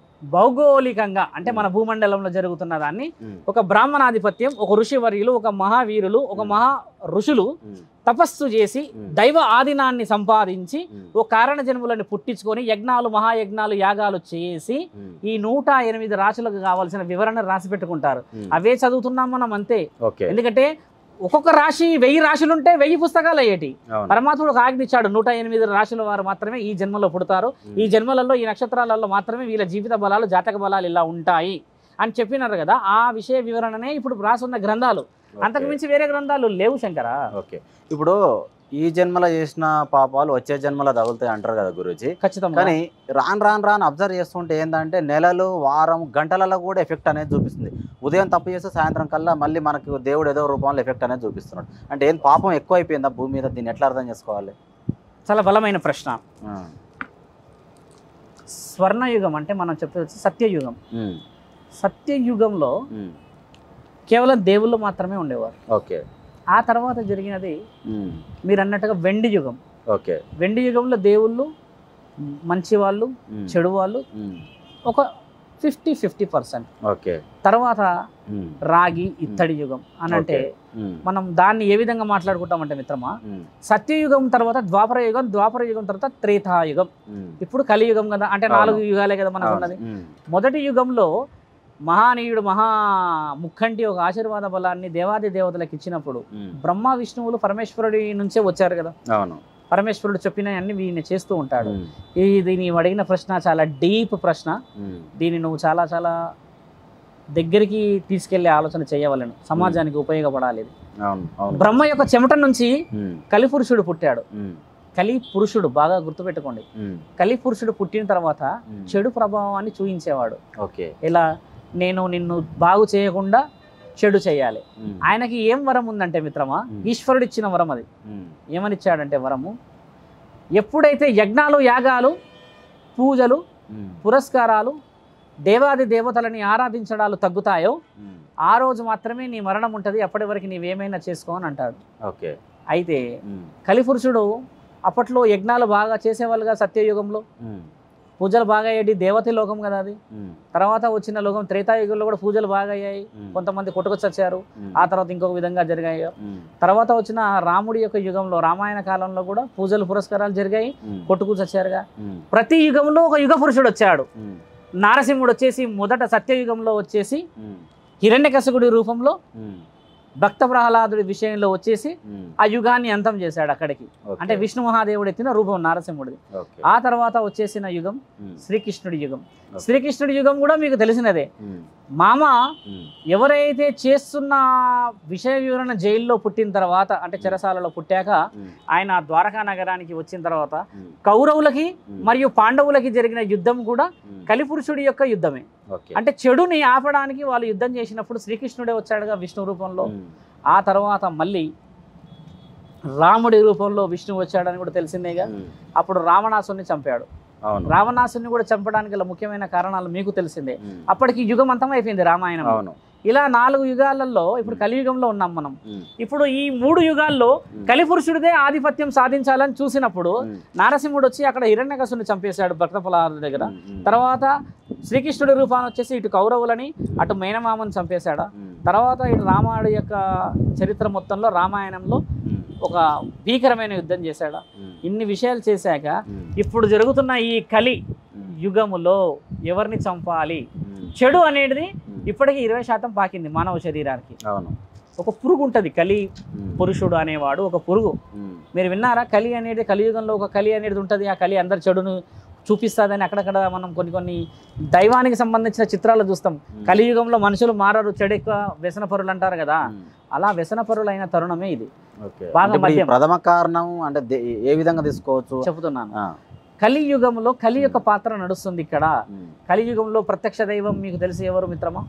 భౌగోళికంగా అంటే మన భూమండలంలో జరుగుతున్న దాన్ని ఉమ్, ఒక బ్రాహ్మణాధిపత్యం ఒక ఋషివర్యులు ఒక మహావీరులు ఒక Hmm. మహా ఋషులు ఉమ్, తపస్సు చేసి Hmm. దైవ ఆధీనాన్ని సంపాదించి ఉమ్, ఓ కారణ జన్ములను పుట్టించుకొని యజ్ఞాలు మహాయజ్ఞాలు యాగాలు చేసి ఉమ్, ఈ నూట ఎనిమిది రాశులకు కావాల్సిన వివరణ రాసి పెట్టుకుంటారు ఉమ్, అవే చదువుతున్నాం మనం అంతే ఓకే ఎందుకంటే ఒక్కొక్క రాశి వెయ్యి రాశులుంటే వెయ్యి పుస్తకాలు అయ్యేటి అవును పరమాత్ముడు ఒక ఆజ్ఞ ఇచ్చాడు నూట ఎనిమిది రాశుల వారు మాత్రమే ఈ జన్మలో పుడతారు ఉమ్, ఈ జన్మలలో ఈ నక్షత్రాలలో మాత్రమే వీళ్ళ జీవిత బలాలు జాతక బలాలు ఇలా ఉంటాయి అని చెప్పినారు కదా ఆ విషయ వివరణనే ఇప్పుడు రాసున్న గ్రంథాలు ఓకే. అంతకు మించి వేరే గ్రంథాలు లేవు శంకరా ఓకే ఇప్పుడు ఈ జన్మలో చేసిన పాపాలు వచ్చే జన్మలో తగులుతాయి అంటారు కదా గురూజీ ఖచ్చితంగా కానీ రాను రాను రాను అబ్జర్వ్ చేస్తుంటే ఏంటంటే నెలలు వారం గంటలలో కూడా ఎఫెక్ట్ అనేది చూపిస్తుంది ఉదయం తప్పు చేస్తే సాయంత్రం కల్లా మళ్ళీ మనకు దేవుడు ఏదో రూపంలో ఎఫెక్ట్ అనేది చూపిస్తున్నాడు అంటే ఏం పాపం ఎక్కువ అయిపోయిందా భూమి మీద దీన్ని ఎట్లా అర్థం చేసుకోవాలి చాలా బలమైన ప్రశ్న ఆ, స్వర్ణయుగం అంటే మనం చెప్పవచ్చు సత్యయుగం ఉమ్, సత్యయుగంలో ఉమ్, కేవలం దేవుళ్ళు మాత్రమే ఉండేవారు ఓకే ఆ తర్వాత జరిగినది ఉమ్, మీరు అన్నట్టుగా వెండి యుగం ఓకే వెండి యుగంలో దేవుళ్ళు మంచి వాళ్ళు ఉమ్, చెడు వాళ్ళు ఉమ్, ఒక ఫిఫ్టీ ఫిఫ్టీ పర్సెంట్ ఓకే తర్వాత ఉమ్, రాగి ఇత్తడి యుగం అని అంటే ఉమ్, మనం దాన్ని ఏ విధంగా మాట్లాడుకుంటామంటే మిత్రమా ఉమ్, సత్యయుగం తర్వాత ద్వాపర యుగం ద్వాపర యుగం తర్వాత త్రేతాయుగం ఉమ్. ఇప్పుడు కలియుగం కదా అంటే అవును. నాలుగు యుగాలే కదా మనకు అవును. ఉన్నది ఉమ్, మొదటి యుగంలో మహానీయుడు మహా ముక్కంటి ఒక ఆశీర్వాద బలాన్ని దేవాది దేవతలకు ఇచ్చినప్పుడు ఉమ్. బ్రహ్మ విష్ణువులు పరమేశ్వరుడి నుంచే వచ్చారు కదా అవును పరమేశ్వరుడు చెప్పినవన్నీ వీడిని చేస్తూ ఉంటాడు ఉమ్, ఇది నీవు అడిగిన ప్రశ్న చాలా డీప్ ప్రశ్న ఉమ్, దీన్ని నువ్వు చాలా చాలా దగ్గరికి తీసుకెళ్లే ఆలోచన చేయవలను సమాజానికి ఉపయోగపడాలి ఇది. అవును అవును బ్రహ్మ యొక్క చెమట నుంచి ఉమ్, కలిపురుషుడు పుట్టాడు ఉమ్, కలి పురుషుడు బాగా గుర్తుపెట్టుకోండి ఉమ్, కలి పురుషుడు పుట్టిన తర్వాత ఉమ్. చెడు ప్రభావాన్ని చూయించేవాడు ఓకే ఇలా నేను నిన్ను బాగు చేయకుండా చెడు చేయాలి ఉమ్, ఆయనకి ఏం వరం ఉందంటే మిత్రమా Hmm. ఈశ్వరుడు ఇచ్చిన వరం అది ఉమ్, ఏమనిచ్చాడంటే వరము ఎప్పుడైతే యజ్ఞాలు యాగాలు పూజలు ఉమ్, పురస్కారాలు దేవాది దేవతలని ఆరాధించడాలు తగ్గుతాయో ఉమ్. ఆ రోజు మాత్రమే నీ మరణం ఉంటుంది అప్పటి వరకు నీవేమైనా చేసుకో అని అంటాడు ఓకే అయితే ఉమ్, కలిపురుషుడు అప్పట్లో యజ్ఞాలు బాగా చేసేవాళ్ళుగా సత్యయుగంలో ఉమ్, పూజలు బాగా అయ్యేది దేవతి లోకం కదా అది ఉమ్, తర్వాత వచ్చిన లోకం త్రేతాయుగంలో కూడా పూజలు బాగా అయ్యాయి ఉమ్, కొంతమంది కొట్టుకొచ్చారు ఉమ్, ఆ తర్వాత ఇంకొక విధంగా జరిగాయి ఉమ్, తర్వాత వచ్చిన రాముడి యొక్క యుగంలో రామాయణ కాలంలో కూడా పూజలు పురస్కారాలు జరిగాయి ఉమ్, కొట్టుకు చచ్చారుగా ఉమ్, ప్రతి యుగంలో ఒక యుగ పురుషుడు వచ్చాడు ఉమ్, నారసింహుడు వచ్చేసి మొదట సత్యయుగంలో వచ్చేసి ఉమ్, హిరణ్యకశకుడి రూపంలో ఉమ్, భక్త ప్రహ్లాదుడి విషయంలో వచ్చేసి ఉమ్, ఆ యుగాన్ని అంతం చేశాడు అక్కడికి ఓకే, అంటే విష్ణు మహాదేవుడు ఎత్తిన రూపం నారసింహుడిది ఓకే, ఆ తర్వాత వచ్చేసిన యుగం ఉమ్, శ్రీకృష్ణుడి యుగం ఓకే. శ్రీకృష్ణుడి యుగం కూడా మీకు తెలిసినదే ఉమ్, మామ ఉమ్, ఎవరైతే చేస్తున్న విషయ వివరణ జైల్లో పుట్టిన తర్వాత అంటే చెరసాలలో పుట్టాక ఉమ్, ఆయన ద్వారకా నగరానికి వచ్చిన తర్వాత ఉమ్, కౌరవులకి ఉమ్, మరియు పాండవులకి జరిగిన యుద్ధం కూడా ఉమ్, కలిపురుషుడి యొక్క యుద్ధమే ఓకే, అంటే చెడుని ఆపడానికి వాళ్ళు యుద్ధం చేసినప్పుడు శ్రీకృష్ణుడే వచ్చాడుగా విష్ణు రూపంలో ఉమ్, ఆ తర్వాత మళ్ళీ రాముడి రూపంలో విష్ణు వచ్చాడని కూడా తెలిసిందేగా ఉమ్, అప్పుడు రావణాసుని చంపాడు అవును రావణాసుని కూడా చంపడానికి గల ముఖ్యమైన కారణాలు మీకు తెలిసిందే ఉమ్, అప్పటికి యుగం అంతం అయిపోయింది రామాయణం అవును ఇలా నాలుగు యుగాలలో ఇప్పుడు కలియుగంలో ఉన్నాం మనం ఉమ్, ఇప్పుడు ఈ మూడు యుగాల్లో ఉమ్, కలిపురుషుడిదే ఆధిపత్యం సాధించాలని చూసినప్పుడు ఉమ్, నారసింహుడు వచ్చి అక్కడ హిరణ్యకసుని చంపేశాడు భక్త ఫలాల దగ్గర ఉమ్, ఉమ్, తర్వాత శ్రీకృష్ణుడి రూపాన్ని వచ్చేసి ఇటు కౌరవులని అటు మేనమామని చంపేశాడా ఉమ్, తర్వాత ఇటు రామాడు యొక్క చరిత్ర మొత్తంలో రామాయణంలో ఉమ్, ఒక భీకరమైన యుద్ధం చేశాడా ఉమ్, ఇన్ని విషయాలు చేశాక ఉమ్, ఇప్పుడు జరుగుతున్న ఈ కలి ఉమ్, యుగములో ఎవరిని చంపాలి ఉమ్, చెడు అనేది ఉమ్, ఇప్పటికీ ఇరవై శాతం పాకింది మానవ శరీరానికి అవును ఒక పురుగు ఉంటుంది కలి ఉమ్, పురుషుడు అనేవాడు ఒక పురుగు ఉమ్, మీరు విన్నారా కలి అనేది కలియుగంలో ఒక కలి అనేది ఉంటుంది ఆ కలి అందరి చెడును చూపిస్తుందని అక్కడక్కడ మనం కొన్ని కొన్ని దైవానికి సంబంధించిన చిత్రాలు చూస్తాం ఉమ్, కలియుగంలో మనుషులు మారరు చెడు ఎక్కువ వ్యసన పరులు అంటారు కదా ఉమ్, అలా వ్యసన పరులైన తరుణమే ఇది ఓకే బాగా అంటే ఇప్పుడు ఈ మద్యం. ప్రథమ కారణం అంటే దే- ఏ విధంగా తీసుకోవచ్చు చెబుతున్నాను ఆ, కలియుగంలో కలి యొక్క పాత్ర నడుస్తుంది ఇక్కడ ఉమ్, కలియుగంలో ప్రత్యక్ష దైవం మీకు తెలిసి ఎవరు మిత్రమా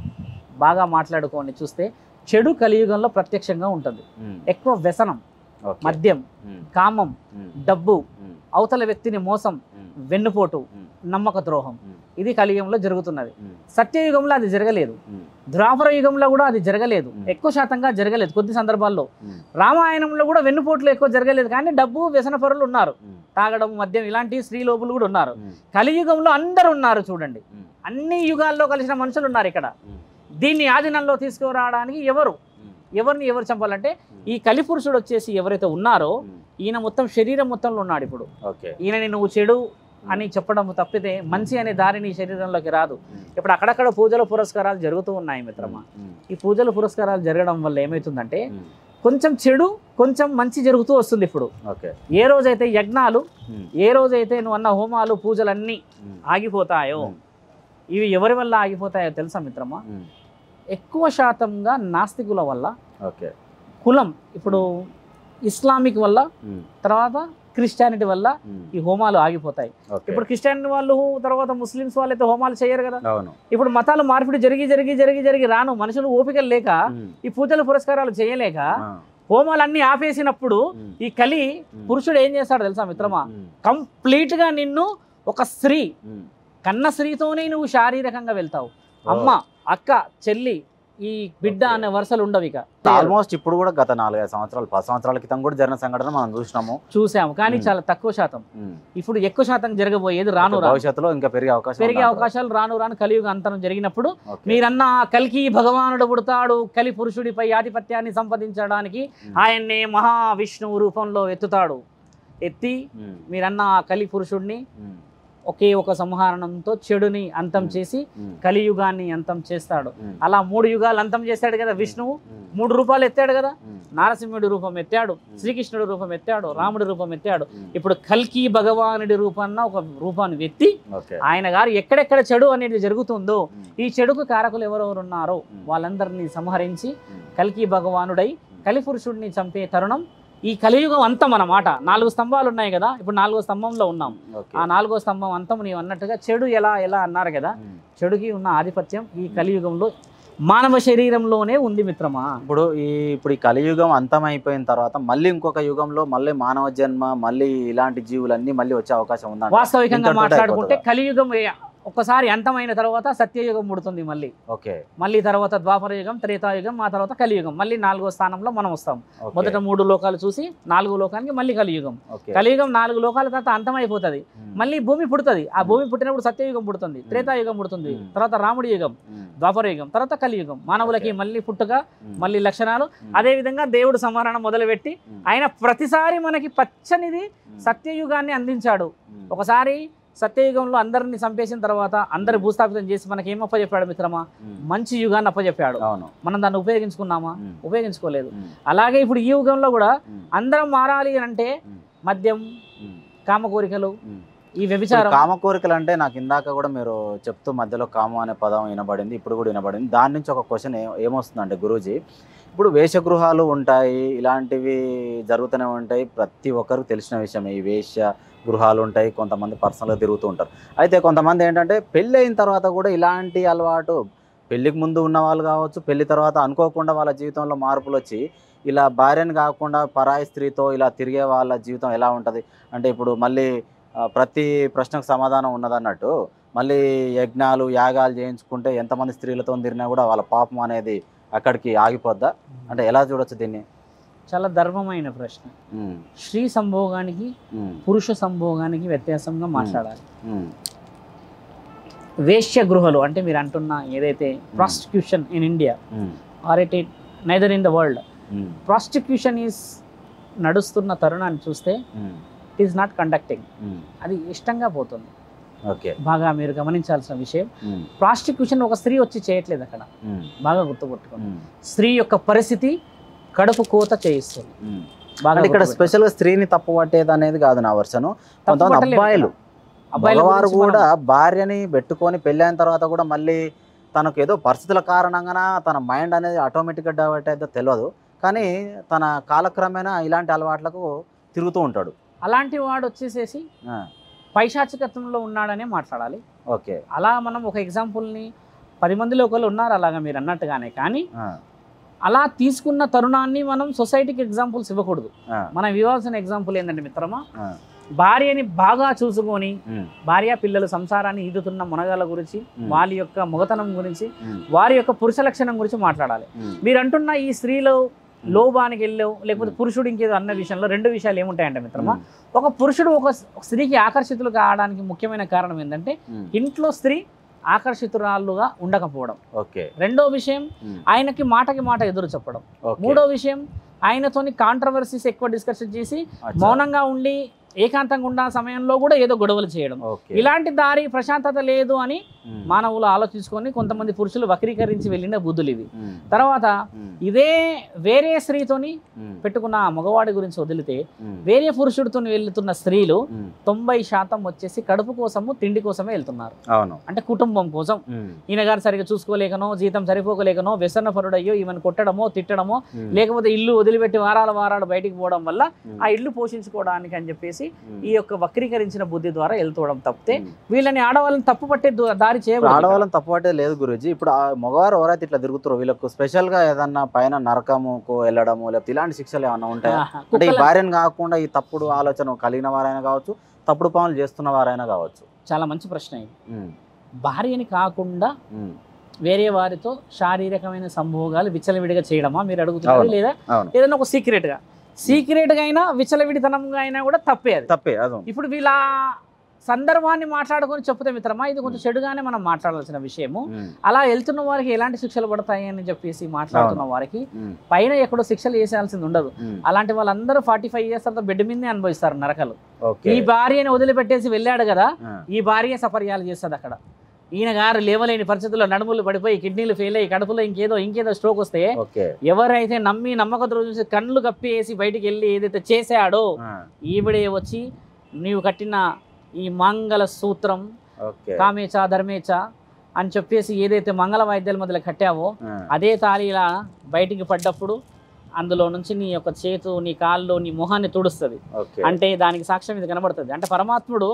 బాగా మాట్లాడుకోండి చూస్తే చెడు కలియుగంలో ప్రత్యక్షంగా ఉంటుంది ఉమ్, ఎక్కువ వ్యసనం ఓకే, మద్యం ఉమ్, కామం ఉమ్, డబ్బు ఉమ్, అవతల వ్యక్తిని మోసం ఉమ్, వెన్నుపోటు ఉమ్, నమ్మక ద్రోహం ఉమ్, ఇది కలియుగంలో జరుగుతున్నది ఉమ్, సత్యయుగంలో అది జరగలేదు ఉమ్, ద్వాపర యుగంలో కూడా అది జరగలేదు Hmm. ఎక్కువ శాతంగా జరగలేదు కొద్ది సందర్భాల్లో ఉమ్, రామాయణంలో కూడా వెన్నుపోట్లు ఎక్కువ జరగలేదు కానీ డబ్బు వ్యసన పరులు ఉన్నారు ఉమ్, తాగడం మద్యం ఇలాంటి స్త్రీ లోపులు కూడా ఉన్నారు ఉమ్, కలియుగంలో అందరు ఉన్నారు చూడండి ఉమ్, అన్ని యుగాల్లో కలిసిన మనుషులు ఉన్నారు ఇక్కడ ఉమ్, దీన్ని ఆధీనంలో తీసుకురావడానికి ఎవరు ఉమ్, ఎవరిని ఎవరు చంపాలంటే ఈ కలిపురుషుడు వచ్చేసి ఎవరైతే ఉన్నారో ఉమ్, ఈయన మొత్తం శరీరం మొత్తంలో ఉన్నాడు ఇప్పుడు ఓకే ఈయనని నువ్వు చెడు అని చెప్పడం తప్పితే మంచి అనే దారి నీ శరీరంలోకి రాదు ఉమ్, ఇప్పుడు అక్కడక్కడ పూజలు పురస్కారాలు జరుగుతూ ఉన్నాయి మిత్రమా ఉమ్, ఈ పూజలు పురస్కారాలు జరగడం వల్ల ఏమవుతుందంటే ఉమ్, కొంచెం చెడు కొంచెం మంచి జరుగుతూ వస్తుంది ఇప్పుడు ఓకే ఏ రోజైతే యజ్ఞాలు ఉమ్, ఏ రోజైతే నువ్వు అన్న హోమాలు పూజలన్నీ ఉమ్, ఆగిపోతాయో ఉమ్, ఇవి ఎవరి వల్ల ఆగిపోతాయో తెలుసా మిత్రమా ఉమ్, ఎక్కువ శాతంగా నాస్తికుల వల్ల ఓకే కులం ఇప్పుడు ఇస్లామిక్ వల్ల ఉమ్, తర్వాత క్రిస్టియానిటీ వల్ల ఉమ్, ఈ హోమాలు ఆగిపోతాయి ఓకే ఇప్పుడు క్రిస్టియానిటీ వాళ్ళు తర్వాత ముస్లిమ్స్ వాళ్ళు అయితే హోమాలు చేయరు కదా అవును ఇప్పుడు మతాలు మార్పిడి జరిగి జరిగి జరిగి జరిగి రాను మనుషులు ఓపికలు లేక ఉమ్, ఈ పూజలు పురస్కారాలు చేయలేక ఆ, హోమాలన్నీ ఆపేసినప్పుడు ఉమ్, ఈ కలి ఉమ్, పురుషుడు ఏం చేస్తాడు తెలుసా మిత్రమా ఉమ్, కంప్లీట్ గా నిన్ను ఒక స్త్రీ ఉమ్, కన్న స్త్రీతోనే నువ్వు శారీరకంగా వెళ్తావు ఓ, అమ్మ అక్క చెల్లి ఈ బిడ్డ Okay. అనే వరుసలు ఉండవు ఇక ఆల్మోస్ట్ ఇప్పుడు కూడా గత నాలుగైదు సంవత్సరాలు పది సంవత్సరాల క్రితం కూడా జరిగిన సంఘటన మనం చూసినాము చూసాము కానీ Hmm. చాలా తక్కువ శాతం ఉమ్. ఇప్పుడు ఎక్కువ శాతం జరగబోయేది రాను రాను భవిష్యత్తులో ఇంకా పెరిగే అవకాశం పెరిగే ఉందంటారు. అవకాశాలు రాను రాను కలియుగ అంతరం జరిగినప్పుడు Okay. మీరన్న కల్కి భగవానుడు పుడతాడు కలి పురుషుడిపై ఆధిపత్యాన్ని సంపాదించడానికి ఉమ్. ఆయన్నే మహావిష్ణువు రూపంలో ఎత్తుతాడు ఎత్తి ఉమ్. మీరన్న ఆ కలి పురుషుడిని ఉమ్. ఒకే ఒక సంహారణంతో చెడుని అంతం Hmm. చేసి ఉమ్. కలియుగాన్ని అంతం చేస్తాడు ఉమ్. అలా మూడు యుగాలు అంతం చేస్తాడు కదా విష్ణువు ఉమ్. మూడు రూపాలు ఎత్తాడు కదా ఉమ్. నారసింహుడి రూపం ఎత్తాడు శ్రీకృష్ణుడి రూపం ఎత్తాడు రాముడి రూపం ఎత్తాడు ఉమ్. ఇప్పుడు కల్కి భగవానుడి రూపాన్న ఒక రూపాన్ని ఎత్తి ఓకే ఆయన గారు ఎక్కడెక్కడ చెడు అనేది జరుగుతుందో ఉమ్. ఈ చెడుకు కారకులు ఎవరెవరు ఉన్నారో ఉమ్. వాళ్ళందరినీ సంహరించి ఉమ్. కల్కి భగవానుడై కలిపురుషుడిని చంపే తరుణం ఈ కలియుగం అంతం అన్నమాట నాలుగు స్తంభాలు ఉన్నాయి కదా ఇప్పుడు నాలుగో స్తంభంలో ఉన్నాం ఓకే ఆ నాలుగో స్తంభం అంతం నీవు అన్నట్టుగా చెడు ఎలా ఎలా అన్నారు కదా ఉమ్. చెడుకి ఉన్న ఆధిపత్యం ఈ కలియుగంలో మానవ శరీరంలోనే ఉంది మిత్రమా ఇప్పుడు ఈ ఇప్పుడు ఈ కలియుగం అంతమైపోయిన తర్వాత మళ్ళీ ఇంకొక యుగంలో మళ్ళీ మానవ జన్మ మళ్ళీ ఇలాంటి జీవులన్నీ మళ్ళీ వచ్చే అవకాశం ఉందా వాస్తవికంగా ఇంతటితోటే మాట్లాడుకుంటే అయిపోతుందా? కలియుగం ఏ- ఒక్కసారి అంతమైన తర్వాత సత్యయుగం ముడుతుంది మళ్ళీ ఓకే మళ్ళీ తర్వాత ద్వాపర యుగం త్రేతాయుగం ఆ తర్వాత కలియుగం మళ్ళీ నాలుగో స్థానంలో మనం వస్తాం ఓకే. మొదట మూడు లోకాలు చూసి నాలుగో లోకానికి మళ్ళీ కలియుగం ఓకే కలియుగం నాలుగు లోకాల తర్వాత అంతమైపోతుంది ఉమ్. మళ్ళీ భూమి పుడుతుంది ఆ Hmm. భూమి పుట్టినప్పుడు సత్యయుగం పుడుతుంది Hmm. త్రేతాయుగం పుడుతుంది Hmm. తర్వాత రాముడి యుగం ఉమ్. ద్వాపర యుగం తర్వాత కలియుగం మానవులకి Okay. మళ్ళీ పుట్టుక ఉమ్. మళ్ళీ లక్షణాలు ఉమ్. అదే విధంగా దేవుడు సంహరణ మొదలుపెట్టి ఉమ్. ఆయన ప్రతిసారి మనకి పచ్చనిది ఉమ్. సత్యయుగాన్ని అందించాడు ఉమ్. ఒకసారి సత్యయుగంలో అందరిని చంపేసిన తర్వాత అందరి భూస్థాపితం చేసి మనకి ఏం అప్పచెప్పాడు మిత్రమా ఉమ్. మంచి యుగాన్ని అప్పచెప్పాడు అవును మనం దాన్ని ఉపయోగించుకున్నామా ఉమ్. ఉపయోగించుకోలేదు ఉమ్. అలాగే ఇప్పుడు ఈ యుగంలో కూడా ఉమ్. అందరం మారాలి అని అంటే ఉమ్. మద్యం ఉమ్. కామ కోరికలు ఉమ్. ఈ ఇప్పుడు వ్యభిచారం కామ కోరికలు అంటే నాకు ఇందాక కూడా మీరు చెప్తూ మధ్యలో కామం అనే పదం వినబడింది ఇప్పుడు కూడా వినబడింది దాని నుంచి ఒక క్వశ్చన్ ఏమొస్తుందంటే గురూజీ ఇప్పుడు వేషగృహాలు ఉంటాయి ఇలాంటివి జరుగుతూనే ఉంటాయి ప్రతి ఒక్కరికి తెలిసిన విషయం ఈ వేష గృహాలు ఉంటాయి కొంతమంది పర్సనల్గా తిరుగుతూ ఉంటారు అయితే కొంతమంది ఏంటంటే పెళ్ళి అయిన తర్వాత కూడా ఇలాంటి అలవాటు పెళ్ళికి ముందు ఉన్న వాళ్ళు కావచ్చు పెళ్లి తర్వాత అనుకోకుండా వాళ్ళ జీవితంలో మార్పులు వచ్చి ఇలా భార్యని కాకుండా పరాయి స్త్రీతో ఇలా తిరిగే వాళ్ళ జీవితం ఎలా ఉంటుంది అంటే ఇప్పుడు మళ్ళీ ఆ, ప్రతి ప్రశ్నకు సమాధానం ఉన్నదన్నట్టు మళ్ళీ యజ్ఞాలు యాగాలు చేయించుకుంటే ఎంతమంది స్త్రీలతో తిరిగినా కూడా వాళ్ళ పాపం అనేది అక్కడికి ఆగిపోద్దా అంటే ఎలా చూడొచ్చు దీన్ని చాలా ధర్మమైన ప్రశ్న ఉమ్, స్త్రీ సంభోగానికి ఉమ్, పురుష సంభోగానికి వ్యత్యాసంగా మాట్లాడాలి ఉమ్, వేశ్య గృహలు అంటే మీరు అంటున్న ఏదైతే prostitution in India um, or it it neither in the world um, prostitution is నడుస్తున్న తరుణాన్ని చూస్తే um, it is not conducting um, అది ఇష్టంగా పోతుంది ఓకే బాగా మీరు గమనించాల్సిన విషయం ఉమ్, ప్రాస్టిక్యూషన్ ఒక స్త్రీ వచ్చి చేయట్లేదు అక్కడ ఉమ్, బాగా గుర్తుపెట్టుకోండి ఉమ్, స్త్రీ యొక్క పరిస్థితి కడుపు కోత చేయిస్తుంది ఉమ్. బాగా అంటే ఇక్కడ గుర్తుపెట్టుకోండి. స్పెషల్ గా స్త్రీని తప్పు పట్టేది అనేది కాదు నా వర్షను తప్పు కొంతమంది పట్టలేదు అబ్బాయిలు ఇక్కడ. అబ్బాయిల మగవారు గురించి మనం- కూడా భార్యని పెట్టుకొని పెళ్ళైన తర్వాత కూడా మళ్ళీ తనకు ఏదో పరిస్థితుల కారణంగా తన మైండ్ అనేది ఆటోమేటిక్గా డైవర్ట్ అయితే తెలియదు కానీ తన కాలక్రమేణా ఇలాంటి అలవాట్లకు తిరుగుతూ ఉంటాడు అలాంటి వాడు వచ్చేసేసి ఆ, పైశాచికత్వంలో ఉన్నాడనే మాట్లాడాలి ఓకే అలా మనం ఒక ఎగ్జాంపుల్ని పది మందిలో ఒకళ్ళు ఉన్నారు అలాగా మీరు అన్నట్టుగానే కానీ ఆ, అలా తీసుకున్న తరుణాన్ని మనం సొసైటీకి ఎగ్జాంపుల్స్ ఇవ్వకూడదు ఆ, మనం ఇవ్వాల్సిన ఎగ్జాంపుల్ ఏంటంటే మిత్రమా ఆ, భార్యని బాగా చూసుకొని ఉమ్, భార్య పిల్లలు సంసారాన్ని ఈదుతున్న మునగాల గురించి ఉమ్, వాళ్ళ యొక్క మొగతనం గురించి ఉమ్, వారి యొక్క పురుష లక్షణం గురించి మాట్లాడాలి ఉమ్, మీరు అంటున్న ఈ స్త్రీలో లోబానికి వెళ్ళావు లేకపోతే ఉమ్. పురుషుడు ఇంకేదో అన్న విషయంలో రెండు విషయాలు ఏముంటాయంటే మిత్రమా ఉమ్, ఒక పురుషుడు ఒక ఒక స్త్రీకి ఆకర్షితులు కావడానికి ముఖ్యమైన కారణం ఏంటంటే ఉమ్, ఇంట్లో స్త్రీ ఆకర్షితురాలుగా ఉండకపోవడం ఓకే రెండో విషయం ఉమ్, ఆయనకి మాటకి మాట ఎదురు చెప్పడం ఓకే. మూడో విషయం ఆయనతోని కాంట్రవర్సీస్ ఎక్కువ డిస్కషన్ చేసి అచ్చా. మౌనంగా ఉండి ఏకాంతంగా ఉన్న సమయంలో కూడా ఏదో గొడవలు చేయడం ఓకే ఇలాంటి దారి ప్రశాంతత లేదు అని ఉమ్, మానవులు ఆలోచించుకొని కొంతమంది పురుషులు వక్రీకరించి వెళ్ళిన బుద్ధులు ఇవి ఉమ్, తర్వాత ఉమ్, ఇదే వేరే స్త్రీతోని ఉమ్, పెట్టుకున్న ఆ మగవాడి గురించి వదిలితే ఉమ్, వేరే పురుషుడితో వెళ్తున్న స్త్రీలు ఉమ్, తొంభై శాతం వచ్చేసి కడుపు కోసము తిండి కోసమే వెళ్తున్నారు అవును అంటే కుటుంబం కోసం ఉమ్, ఈయన గారు సరిగ్గా చూసుకోలేకనో జీతం సరిపోకలేకనో వ్యసన పరుడయ్యో ఈమెను కొట్టడమో తిట్టడమో ఉమ్, లేకపోతే ఇల్లు వదిలిపెట్టి వారాల వారాలు బయటికి పోవడం వల్ల ఉమ్, ఆ ఇల్లు పోషించుకోవడానికి అని చెప్పేసి ఉమ్, ఈ యొక్క వక్రీకరించిన బుద్ధి ద్వారా వెళ్తూవడం తప్పితే ఉమ్. వీళ్ళని ఆడవాళ్ళని తప్పు పట్టే దు- దారి ఇప్పుడు చేయకూడదు ఇక్కడ. ఆడవాళ్ళని తప్పుపట్టే లేదు గురూజీ ఇప్పుడు ఆ మగవారు ఎవరైతే ఇట్లా తిరుగుతారో వీళ్ళకు స్పెషల్ గా ఏదన్నా పైన నరకముకు వెళ్ళడము లేకపోతే ఇలాంటి శిక్షలు ఏమన్నా ఉంటాయా ఆహా. అంటే ఈ కుక్కల- భార్యను కాకుండా ఈ తప్పుడు ఆలోచన కలిగిన వారైనా కావచ్చు తప్పుడు పనులు చేస్తున్న వారైనా కావచ్చు చాలా మంచి ప్రశ్న ఇది ఉమ్, భార్యని కాకుండా ఉమ్, వేరే వారితో శారీరకమైన సంభోగాలు విచ్చలవిడిగా చేయడమా మీరు అడుగుతున్నారు అవును. లేదా అవును ఏదైనా ఒక సీక్రెట్ గా సీక్రెట్ గా అయినా విచ్చలవిడితనంగా అయినా కూడా తప్పే అది తప్పే అదు ఇప్పుడు వీళ్ళ సందర్భాన్ని మాట్లాడుకొని చెప్తే మిత్రమా ఇది కొంచెం చెడుగానే మనం మాట్లాడాల్సిన విషయము అలా వెళ్తున్న వారికి ఎలాంటి శిక్షలు పడతాయి అని చెప్పేసి మాట్లాడుతున్న వారికి పైన ఎక్కడో శిక్షలు వేసేయాల్సింది ఉండదు అలాంటి వాళ్ళందరూ ఫార్టీ ఫైవ్ ఇయర్స్ తర్వాత బెడ్ మీదనే అనుభవిస్తారు నరకలు ఓకే ఈ భార్యని వదిలిపెట్టేసి వెళ్ళాడు కదా ఈ భార్య సపర్యాలు చేస్తుంది అక్కడ ఈయన గారు లేవలేని పరిస్థితుల్లో నడుములు పడిపోయి కిడ్నీలు ఫెయిల్ అయ్యి కడుపులో ఇంకేదో ఇంకేదో స్ట్రోక్ వస్తే ఓకే ఎవరైతే నమ్మి నమ్మకం చూసి కళ్ళు కప్పేసి బయటికి వెళ్ళి ఏదైతే చేశాడో ఈవిడే వచ్చి నీవు కట్టిన ఈ మంగళ సూత్రం ఓకే కామేచ ధర్మేచ అని చెప్పేసి ఏదైతే మంగళ వాయిద్యాల మొదలు కట్టావో అదే తాళి ఇలా బయటికి పడ్డప్పుడు అందులో నుంచి నీ యొక్క చేతు నీ కాళ్ళు నీ మొహాన్ని తుడుస్తుంది ఓకే అంటే దానికి సాక్ష్యం ఇది కనబడుతుంది అంటే పరమాత్ముడు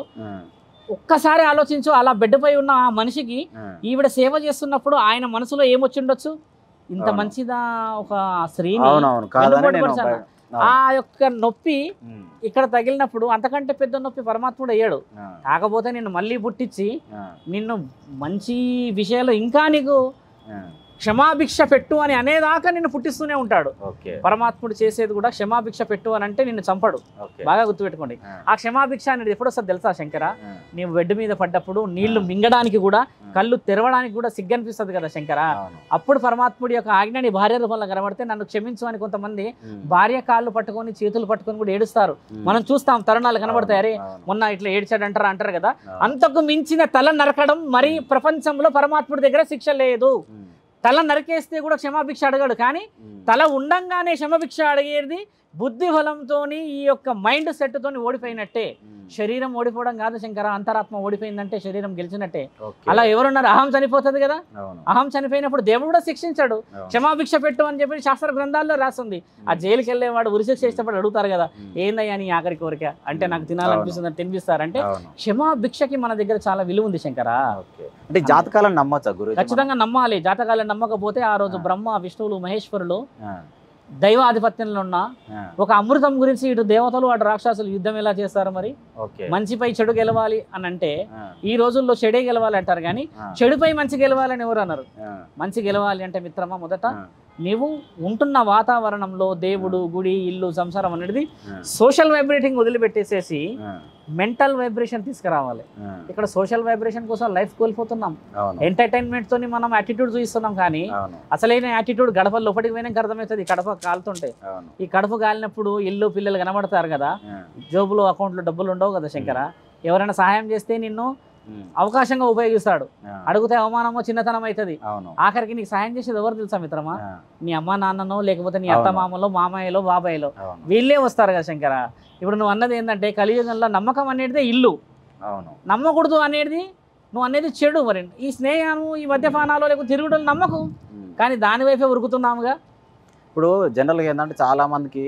ఒక్కసారి ఆలోచించు అలా బెడ్పై ఉన్న ఆ మనిషికి ఈవిడ సేవ చేస్తున్నప్పుడు ఆయన మనసులో ఏమొచ్చిండొచ్చు ఇంత అవును. మంచిదా ఒక స్త్రీని అవునవును కాదని వెన్నుపోటు నేను పడిచాను. బయ- ఆ అవును. యొక్క నొప్పి ఉమ్, ఇక్కడ తగిలినప్పుడు అంతకంటే పెద్ద నొప్పి పరమాత్ముడు అయ్యాడు ఆ, కాకపోతే నిన్ను మళ్ళీ పుట్టించి ఆ, నిన్ను మంచి విషయాలు ఇంకా నీకు ఆ, క్షమాభిక్ష పెట్టు అని అనేదాకా నిన్ను పుట్టిస్తూనే ఉంటాడు ఓకే పరమాత్ముడు చేసేది కూడా క్షమాభిక్ష పెట్టు అని అంటే నిన్ను చంపడు ఓకే బాగా గుర్తుపెట్టుకోండి ఆ, ఆ క్షమాభిక్ష అనేది ఎప్పుడు వస్తుంది తెలుసా శంకర ఆ, నీవు బెడ్ మీద పడ్డప్పుడు నీళ్లు మింగడానికి కూడా కళ్ళు తెరవడానికి కూడా సిగ్గనిపిస్తుంది కదా శంకర అవును అప్పుడు పరమాత్ముడి యొక్క ఆజ్ఞ నీ భార్య రూపంలో కనబడితే నన్ను క్షమించు అని కొంతమంది ఉమ్, భార్య కాళ్ళు పట్టుకొని చేతులు పట్టుకొని కూడా ఏడుస్తారు ఉమ్, మనం చూస్తాం తరుణాలు కనబడతాయి అరే అవును, మొన్న ఇట్లా ఏడ్చాడు అంటారు అంటారు కదా అవును, అంతకు మించిన తల నరకడం మరి ప్రపంచంలో పరమాత్ముడి దగ్గర శిక్ష లేదు ఉమ్, తల నరికేస్తే కూడా క్షమాభిక్ష అడగాడు కానీ ఉమ్, తల ఉండంగానే క్షమాభిక్ష అడిగేది బుద్ధి బలంతోని ఈ యొక్క మైండ్ సెట్తోని ఓడిపోయినట్టే ఉమ్, శరీరం ఓడిపోవడం కాదు శంకర అంతరాత్మ ఓడిపోయిందంటే శరీరం గెలిచినట్టే ఓకే, అలా ఎవరున్నారు అహం చనిపోతుంది కదా అవును అహం చనిపోయినప్పుడు దేవుడు కూడా శిక్షించాడు అవును, క్షమాభిక్ష పెట్టు అని చెప్పి శాస్త్ర గ్రంథాల్లో రాస్తుంది ఆ జైలుకి వెళ్ళేవాడు ఉరిశిక్ష ఇష్టపడి అడుగుతారు కదా ఉమ్, ఏందయ్యా నీ ఆఖరి కోరిక అంటే నాకు తినాలనిపిస్తుంది అని తినిపిస్తారంటే అవును క్షమాభిక్షకి మన దగ్గర చాలా విలువ ఉంది శంకర ఓకే అంటే ఈ జాతకాలను నమ్మచ్చా గురు ఖచ్చితంగా నమ్మాలి జాతకాలను నమ్మకపోతే ఆ రోజు ఆ. బ్రహ్మ విష్ణువులు మహేశ్వరులు దైవాధిపత్యంలో ఉన్న ఒక అమృతం గురించి ఇటు దేవతలు అటు రాక్షసులు యుద్ధం ఎలా చేస్తారు మరి ఓకే మంచిపై చెడు గెలవాలి అని అంటే ఆ, ఈ రోజుల్లో చెడే గెలవాలి అంటారు కానీ ఆ, చెడుపై మంచి గెలవాలని ఎవరు అన్నారు ఆ, మంచి గెలవాలి అంటే మిత్రమా మొదట ఆ, నీవు ఉంటున్న వాతావరణంలో దేవుడు గుడి ఇల్లు సంసారం అనేది ఆ, సోషల్ వైబ్రేటింగ్ వదిలిపెట్టేసేసి ఆ, మెంటల్ వైబ్రేషన్ తీసుకురావాలి ఆ, ఇక్కడ సోషల్ వైబ్రేషన్ కోసం లైఫ్ కోల్పోతున్నాం అవును ఎంటర్టైన్మెంట్ తోని మనం యాటిట్యూడ్ చూపిస్తున్నాం కానీ అవును అసలైన యాటిట్యూడ్ గడప లోపలికి పోయినాక అర్థమవుతుంది ఈ గడప కాలుతుంటే అవును ఈ కడప కాలినప్పుడు ఇల్లు పిల్లలు కనబడతారు కదా ఆ, జోబులో అకౌంట్లో డబ్బులు ఉండవు కదా శంకర ఎవరైనా సహాయం చేస్తే నిన్ను ఉమ్, అవకాశంగా ఉపయోగిస్తాడు ఆ, అడిగితే అవమానమో చిన్నతనం అవుతుంది అవును ఆఖరికి నీకు సాయం చేసేది ఎవరు తెలుసా మిత్రమా ఆ, నీ అమ్మ నాన్ననో లేకపోతే నీ అవును. అత్త మామలో మామయ్యలో బాబాయ్లో అవును వీళ్ళే వస్తారు కదా శంకర ఇప్పుడు నువ్వు అన్నది ఏంటంటే కలియుగంలో నమ్మకం అనేది ఇల్లు అవును నమ్మకూడదు అనేది నువ్వు అనేది చెడు మరి ఈ స్నేహము ఈ మద్యపానాలు లేకపోతే తిరుగుడు నమ్మకు ఉమ్. కానీ దాని వైపే ఉరుకుతున్నాముగా ఇప్పుడు జనరల్గా ఏంటంటే చాలా మందికి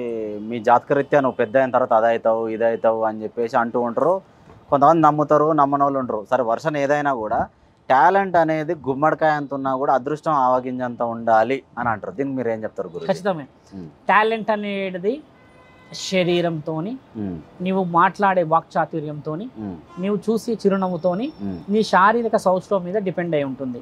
మీ జాతకరీత్యా నువ్వు పెద్ద అయిన తర్వాత అదవుతావు ఇదవుతావు అని చెప్పేసి అంటూ ఉంటారు కొంతమంది నమ్ముతారు నమ్మని వాళ్ళు ఉంటారు సరే వర్షన్ ఏదైనా కూడా టాలెంట్ అనేది గుమ్మడికాయ అంత ఉన్నా కూడా అదృష్టం ఆవగింజంత ఉండాలి అని అంటారు దీనికి మీరు ఏం చెప్తారు గురు ఖచ్చితమే టాలెంట్ అనేది శరీరంతో నీవు మాట్లాడే వాక్చాతుర్యంతో నీవు చూసే చిరునవ్వుతోని నీ శారీరక సౌష్ఠవం మీద డిపెండ్ అయి ఉంటుంది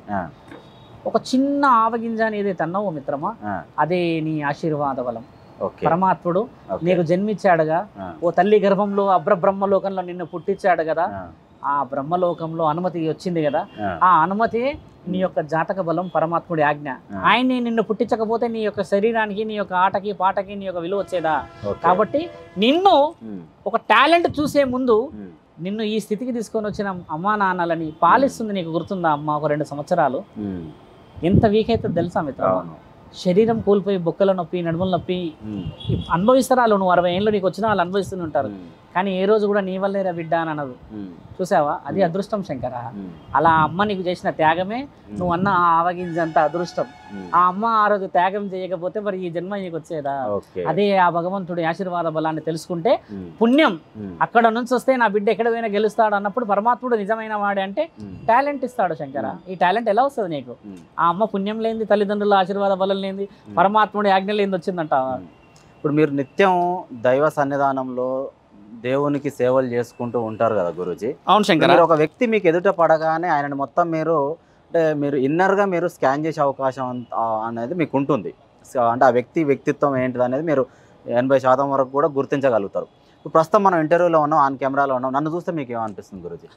ఒక చిన్న ఆవగింజ అని ఏదైతే అన్నావో మిత్రమా అదే నీ ఆశీర్వాద బలం ఓకే పరమాత్ముడు నీకు జన్మించాడుగా ఓ తల్లి గర్భంలో అబ్ర బ్రహ్మలోకంలో నిన్ను పుట్టించాడు కదా ఆ బ్రహ్మలోకంలో అనుమతి వచ్చింది కదా ఆ అనుమతి నీ యొక్క జాతక బలం పరమాత్ముడి ఆజ్ఞ ఆయన్ని నిన్ను పుట్టించకపోతే నీ యొక్క శరీరానికి నీ యొక్క ఆటకి పాటకి నీ యొక్క విలువ వచ్చేదా కాబట్టి నిన్ను ఒక టాలెంట్ చూసే ముందు నిన్ను ఈ స్థితికి తీసుకొని వచ్చిన అమ్మా నాన్నలని పాలిస్తుంది నీకు గుర్తుందా అమ్మ ఒక రెండు సంవత్సరాలు ఎంత వీక్ అయితే తెలుసా మిత్ర అవును శరీరం కోల్పోయి బొక్కల నొప్పి నడుముల నొప్పి అనుభవిస్తారు వాళ్ళు నువ్వు అరవై ఏళ్ళు నీకు వచ్చినా వాళ్ళు అనుభవిస్తూనే ఉంటారు కానీ ఏ రోజు కూడా నీ వల్లేరా బిడ్డ అని అనదు చూసావా అది అదృష్టం శంకర అలా అమ్మ నీకు చేసిన త్యాగమే నువ్వు అన్న ఆ ఆవగింజంత అదృష్టం ఆ అమ్మ ఆ రోజు త్యాగం చేయకపోతే మరి ఈ జన్మ నీకు వచ్చేదా ఓకే అదే ఆ భగవంతుడి ఆశీర్వాద బలాన్ని తెలుసుకుంటే పుణ్యం అక్కడ నుంచి వస్తే నా బిడ్డ ఎక్కడ పోయినా గెలుస్తాడు అన్నప్పుడు పరమాత్ముడు నిజమైన వాడే అంటే టాలెంట్ ఇస్తాడు శంకర ఈ టాలెంట్ ఎలా వస్తుంది నీకు ఆ అమ్మ పుణ్యం లేనిది తల్లిదండ్రుల ఆశీర్వాద బలం లేనిది పరమాత్ముడి ఆజ్ఞ లేనిది వచ్చిందంటావా ఇప్పుడు మీరు నిత్యం దైవ సన్నిధానంలో దేవునికి సేవలు చేసుకుంటూ ఉంటారు కదా గురూజీ అవును మీరు ఒక వ్యక్తి మీకు ఎదుట పడగానే ఆయనను మొత్తం మీరు అంటే మీరు ఇన్నర్గా మీరు స్కాన్ చేసే అవకాశం అంత- ఆ, అనేది మీకు ఉంటుంది సో అంటే ఆ వ్యక్తి వ్యక్తిత్వం ఏంటిది అనేది మీరు ఎనభై శాతం వరకు కూడా గుర్తించగలుగుతారు ఇప్పుడు ప్రస్తుతం మనం ఇంటర్వ్యూలో ఉన్నాం ఆన్ కెమెరాలో ఉన్నాం నన్ను చూస్తే మీకు ఏమనిపిస్తుంది గురుజీ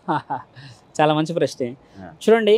చాలా మంచి ప్రశ్నే Yeah. చూడండి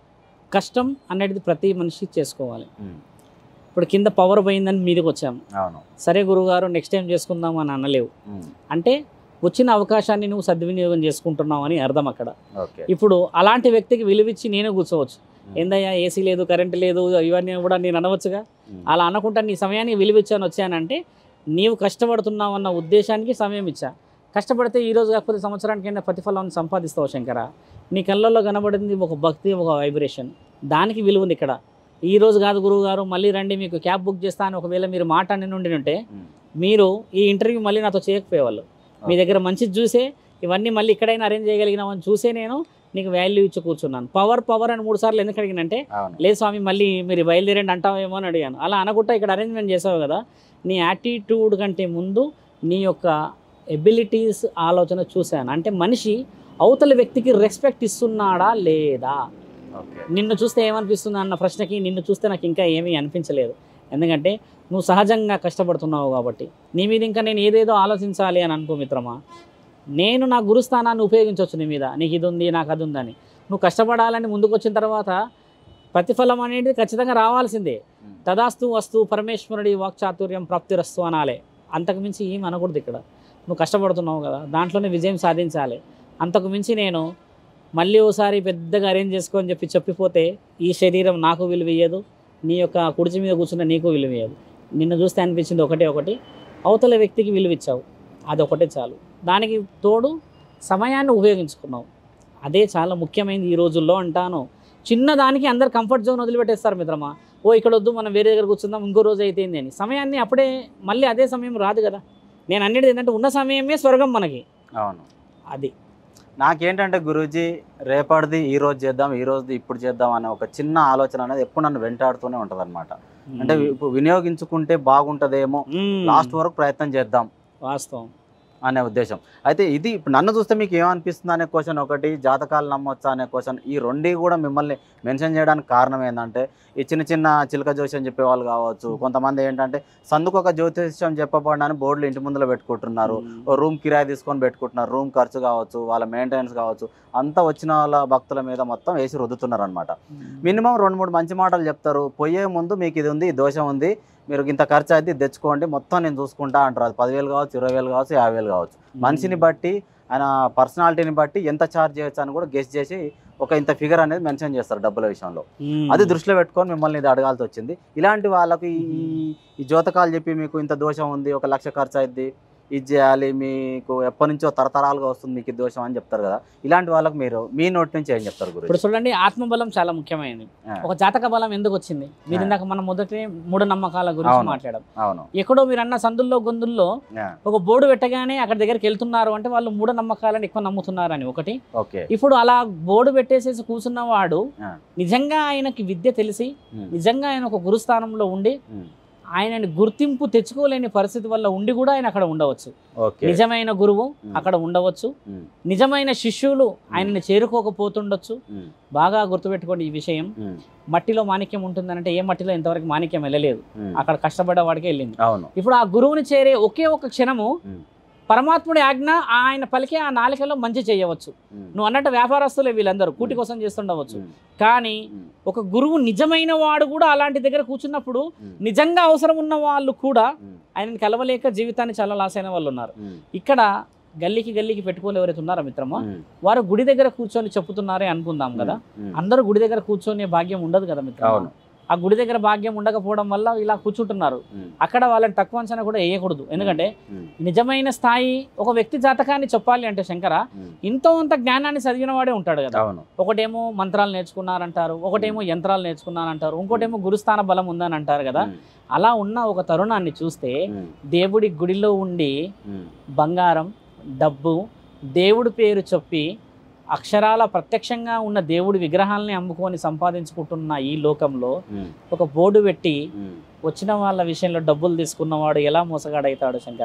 కష్టం అనేది ప్రతి మనిషి చేసుకోవాలి ఇప్పుడు కింద పవర్ పోయిందని మీదకి వచ్చాం అవును సరే గురుగారు నెక్స్ట్ టైం చేసుకుందాం అని అనలేవు ఉమ్, అంటే వచ్చిన అవకాశాన్ని నువ్వు సద్వినియోగం చేసుకుంటున్నావు అని అర్థం అక్కడ ఓకే ఇప్పుడు అలాంటి వ్యక్తికి విలువిచ్చి నేనే కూర్చోవచ్చు ఉమ్, ఏందయ్యా ఏసీ లేదు కరెంట్ లేదు ఇవన్నీ కూడా నేను అనవచ్చుగా ఉమ్, అలా అనకుండా నీ సమయానికి విలువిచ్చాను వచ్చానంటే నీవు కష్టపడుతున్నావు అన్న ఉద్దేశానికి సమయం ఇచ్చా కష్టపడితే ఈ రోజు కాకపోతే సంవత్సరానికి అయినా ప్రతిఫలాన్ని సంపాదిస్తావు శంకర నీ కళ్ళల్లో కనబడింది ఒక భక్తి ఒక వైబ్రేషన్ దానికి విలువ ఉంది ఇక్కడ ఈ రోజు కాదు గురువు గారు మళ్ళీ రండి మీకు క్యాబ్ బుక్ చేస్తా అని ఒకవేళ మీరు మాట అని నుండి ఉంటే ఉమ్, మీరు ఈ ఇంటర్వ్యూ మళ్ళీ నాతో చేయకపోయేవాళ్ళు మీ దగ్గర మంచిది చూసే ఇవన్నీ మళ్ళీ ఇక్కడైనా అరేంజ్ చేయగలిగినామని చూసే నేను నీకు వాల్యూ ఇచ్చి కూర్చున్నాను పవర్ పవర్ అని మూడు సార్లు ఎందుకు అడిగినంటే అవును లేదు స్వామి మళ్ళీ మీరు బయలుదేరండి అంటావేమో అని అడిగాను అలా అనకుండా ఇక్కడ అరేంజ్మెంట్ చేసావు కదా నీ యాటిట్యూడ్ కంటే ముందు నీ యొక్క ఎబిలిటీస్ ఆలోచన చూశాను అంటే మనిషి అవతల వ్యక్తికి రెస్పెక్ట్ ఇస్తున్నాడా లేదా ఓకే నిన్ను చూస్తే ఏమనిపిస్తుంది అన్న ప్రశ్నకి నిన్ను చూస్తే నాకు ఇంకా ఏమీ అనిపించలేదు ఎందుకంటే నువ్వు సహజంగా కష్టపడుతున్నావు కాబట్టి నీ మీద ఇంకా నేను ఏదేదో ఆలోచించాలి అని అనుకో మిత్రమా నేను నా గురుస్థానాన్ని ఉపయోగించవచ్చు నీ మీద నీకు ఇది ఉంది నాకు అది ఉందని నువ్వు కష్టపడాలని ముందుకు వచ్చిన తర్వాత ప్రతిఫలం అనేది ఖచ్చితంగా రావాల్సిందే ఉమ్, తదాస్తు వస్తు పరమేశ్వరుడి వాక్చాతుర్యం ప్రాప్తిరస్తు అనాలే అంతకు మించి ఏం అనకూడదు ఇక్కడ నువ్వు కష్టపడుతున్నావు కదా దాంట్లోనే విజయం సాధించాలి అంతకు మించి నేను మళ్ళీ ఓసారి పెద్దగా అరేంజ్ చేసుకోని చెప్పి చెప్పిపోతే ఈ శరీరం నాకు విలువ ఇయ్యదు నీ యొక్క కుడిచి మీద కూర్చున్న నీకు విలువ ఇయ్యదు నిన్ను చూస్తే అనిపించింది ఒకటే ఒకటి అవతల వ్యక్తికి విలువ ఇచ్చావు అది ఒకటే చాలు దానికి తోడు సమయాన్ని ఉపయోగించుకున్నావు అదే చాలా ముఖ్యమైనది ఈ రోజుల్లో అంటాను చిన్న దానికి అందరు కంఫర్ట్ జోన్ వదిలిపెట్టేస్తారు మిత్రమా ఓ ఇక్కడ వద్దు మనం వేరే దగ్గర కూర్చుందాం ఇంకో రోజు అయితే ఏంది అని సమయాన్ని అప్పుడే మళ్ళీ అదే సమయం రాదు కదా నేను అన్నిటి ఏంటంటే ఉన్న సమయమే స్వర్గం మనకి అవును అది నాకేంటంటే గురూజీ రేపటిది ఈ రోజు చేద్దాం ఈ రోజుది ఇప్పుడు చేద్దాం అనే ఒక చిన్న ఆలోచన అనేది ఎప్పుడు నన్ను వెంటాడుతూనే ఉంటుంది అనమాట అంటే ఇప్పుడు వినియోగించుకుంటే బాగుంటుందేమో మ్మ్. లాస్ట్ వరకు ప్రయత్నం చేద్దాం వాస్తవం అనే ఉద్దేశం అయితే ఇది ఇప్పుడు నన్ను చూస్తే మీకు ఏమనిపిస్తుంది అనే క్వశ్చన్ ఒకటి జాతకాలు నమ్మొచ్చా అనే క్వశ్చన్ ఈ రెండి కూడా మిమ్మల్ని మెన్షన్ చేయడానికి కారణం ఏంటంటే ఈ చిన్న చిన్న చిలక జోస్యం చెప్పేవాళ్ళు కావచ్చు కొంతమంది ఏంటంటే సందుకు ఒక జ్యోతిష్యం చెప్పబడినని బోర్డులు ఇంటి ముందులో పెట్టుకుంటున్నారు ఓ రూమ్ కిరాయి తీసుకొని పెట్టుకుంటున్నారు రూమ్ ఖర్చు కావచ్చు వాళ్ళ మెయింటెనెన్స్ కావచ్చు అంతా వచ్చిన వాళ్ళ భక్తుల మీద మొత్తం వేసి రుద్దుతున్నారు అనమాట మినిమం రెండు మూడు మంచి మాటలు చెప్తారు పోయే ముందు మీకు ఇది ఉంది ఈ దోషం ఉంది మీరు ఇంత ఖర్చు అయితే ఇది తెచ్చుకోండి మొత్తం నేను చూసుకుంటా అంటారు అది పదివేలు కావచ్చు ఇరవై వేలు కావచ్చు యాభై వేలు కావచ్చు మనిషిని బట్టి ఆయన పర్సనాలిటీని బట్టి ఎంత ఛార్జ్ చేయొచ్చు అని కూడా గెస్ట్ చేసి ఒక ఇంత ఫిగర్ అనేది మెన్షన్ చేస్తారు డబ్బుల విషయంలో మ్మ్. అది దృష్టిలో పెట్టుకొని మిమ్మల్ని ఇది అడగాల్సి వచ్చింది ఇలాంటి వాళ్ళకు ఈ ఈ జ్యోతకాలు చెప్పి మీకు ఇంత దోషం ఉంది ఒక లక్ష ఖర్చు అయింది ఇది చేయాలి మీకు ఎప్పటి నుంచో తరతరాలుగా వస్తుంది మీకు ఈ దోషం అని చెప్తారు కదా ఇలాంటి వాళ్ళకి మీరు మీ నోటి నుంచి ఏం చెప్తారు గురు ఇప్పుడు చూడండి ఆత్మబలం చాలా ముఖ్యమైనది ఆ. ఒక జాతక బలం ఎందుకు వచ్చింది మీరు ఆ. ఇందాక మనం మొదటి మూఢ నమ్మకాల గురించి అవును. మాట్లాడాం అవును ఎక్కడో మీరు అన్న సందుల్లో గొంతుల్లో ఆ, ఒక బోర్డు పెట్టగానే అక్కడ దగ్గరికి వెళ్తున్నారు అంటే వాళ్ళు మూఢ నమ్మకాలను ఎక్కువ నమ్ముతున్నారని ఒకటి ఓకే ఇప్పుడు అలా బోర్డు పెట్టేసేసి కూర్చున్నవాడు ఆ. నిజంగా ఆయనకి విద్య తెలిసి ఉమ్, నిజంగా ఆయన ఒక గురుస్థానంలో ఉండి ఉమ్, ఆయనని గుర్తింపు తెచ్చుకోలేని పరిస్థితి వల్ల ఉండి కూడా ఆయన అక్కడ ఉండవచ్చు ఓకే నిజమైన గురువు ఉమ్, అక్కడ ఉండవచ్చు ఉమ్, నిజమైన శిష్యులు ఆయనని చేరుకోకపోతుండొచ్చు ఉమ్, బాగా గుర్తుపెట్టుకోండి ఈ విషయం ఉమ్, మట్టిలో మాణిక్యం ఉంటుందనంటే ఏ మట్టిలో ఇంతవరకు మాణిక్యం వెళ్ళలేదు ఉమ్. అక్కడ కష్టపడ్డ వాడికి వెళ్ళింది అవును ఇప్పుడు ఆ గురువుని చేరే ఒకే ఒక క్షణము ఉమ్. పరమాత్ముడి ఆజ్ఞ ఆయన పలికే ఆ నాలికలో మంచి చేయవచ్చు ఉమ్, నువ్వు అన్నట్టు వ్యాపారస్తులే వీళ్ళందరూ కూటి కోసం చేస్తుండవచ్చు ఉమ్, కానీ ఉమ్, ఒక గురువు నిజమైన వాడు కూడా అలాంటి దగ్గర కూర్చున్నప్పుడు ఉమ్, నిజంగా అవసరం ఉన్న వాళ్ళు కూడా ఉమ్, ఆయనని కలవలేక జీవితాన్ని చాలా లాస్ అయిన వాళ్ళు ఉన్నారు ఉమ్, ఇక్కడ గల్లీకి గల్లీకి పెట్టుకోలు ఎవరైతే ఉన్నారో మిత్రమా ఉమ్, వారు గుడి దగ్గర కూర్చొని చెప్పుతున్నారే అనుకుందాం కదా ఉమ్, అందరూ గుడి దగ్గర కూర్చొనే భాగ్యం ఉండదు కదా మిత్రమా అవును ఆ గుడి దగ్గర భాగ్యం ఉండకపోవడం వల్ల ఇలా కూర్చుంటున్నారు ఉమ్, అక్కడ వాళ్ళని తక్కువ అంచనా కూడా వేయకూడదు ఎందుకంటే ఉమ్, నిజమైన స్థాయి ఒక వ్యక్తి జాతకాన్ని చెప్పాలి అంటే శంకర ఉమ్, ఇంతో అంత జ్ఞానాన్ని చదివిన వాడే ఉంటాడు కదా అవును ఒకటేమో మంత్రాలు నేర్చుకున్నారంటారు ఒకటేమో యంత్రాలు నేర్చుకున్నారంటారు ఇంకోటేమో గురుస్థాన బలం ఉందని అంటారు కదా ఉమ్, అలా ఉన్న ఒక తరుణాన్ని చూస్తే ఉమ్, దేవుడి గుడిలో ఉండి ఉమ్, బంగారం డబ్బు దేవుడి పేరు చెప్పి అక్షరాల ప్రత్యక్షంగా ఉన్న దేవుడి విగ్రహాలని అమ్ముకొని సంపాదించుకుంటున్న ఈ లోకంలో ఉమ్, ఒక బోర్డు పెట్టి ఉమ్. వచ్చిన వాళ్ళ విషయంలో డబ్బులు తీసుకున్నవాడు ఎలా మోసగాడవుతాడు శంకర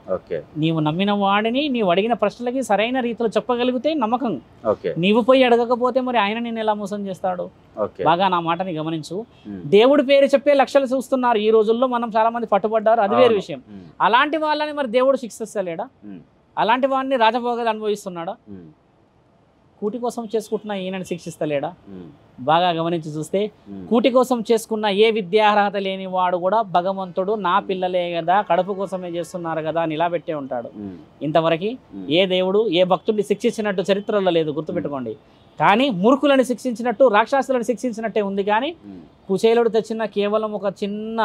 ఓకే నీవు నమ్మిన వాడిని నీవు అడిగిన ప్రశ్నలకి సరైన రీతిలో చెప్పగలిగితే నమ్మకం ఓకే నీవు పోయి అడగకపోతే మరి ఆయన నేను ఎలా మోసం చేస్తాడు ఓకే బాగా నా మాటని గమనించు ఉమ్. దేవుడి పేరు చెప్పే లక్షలు చూస్తున్నారు ఈ రోజుల్లో మనం చాలా మంది పట్టుబడ్డారు అది వేరే అవును. విషయం ఉమ్. అలాంటి వాళ్ళని మరి దేవుడు శిక్షిస్తలేడా ఉమ్. అలాంటి వాడిని రాజభోగాలు అనుభవిస్తున్నాడా ఉమ్. కూటి కోసం చేసుకుంటున్న ఈయనని శిక్షిస్తలేడా ఉమ్. బాగా గమనించి చూస్తే ఉమ్. కూటి కోసం చేసుకున్న ఏ విద్యార్హత లేని వాడు కూడా భగవంతుడు నా పిల్లలే కదా కడుపు కోసమే చేస్తున్నారు కదా అని ఇలా పెట్టే ఉంటాడు ఉమ్. ఇంతవరకు ఉమ్. ఏ దేవుడు ఏ భక్తుడిని శిక్షించినట్టు చరిత్రలో లేదు గుర్తుపెట్టుకోండి కానీ మూర్ఖులను శిక్షించినట్టు రాక్షసులను శిక్షించినట్టే ఉంది కానీ ఉమ్. కుచేలుడు తెచ్చిన కేవలం ఒక చిన్న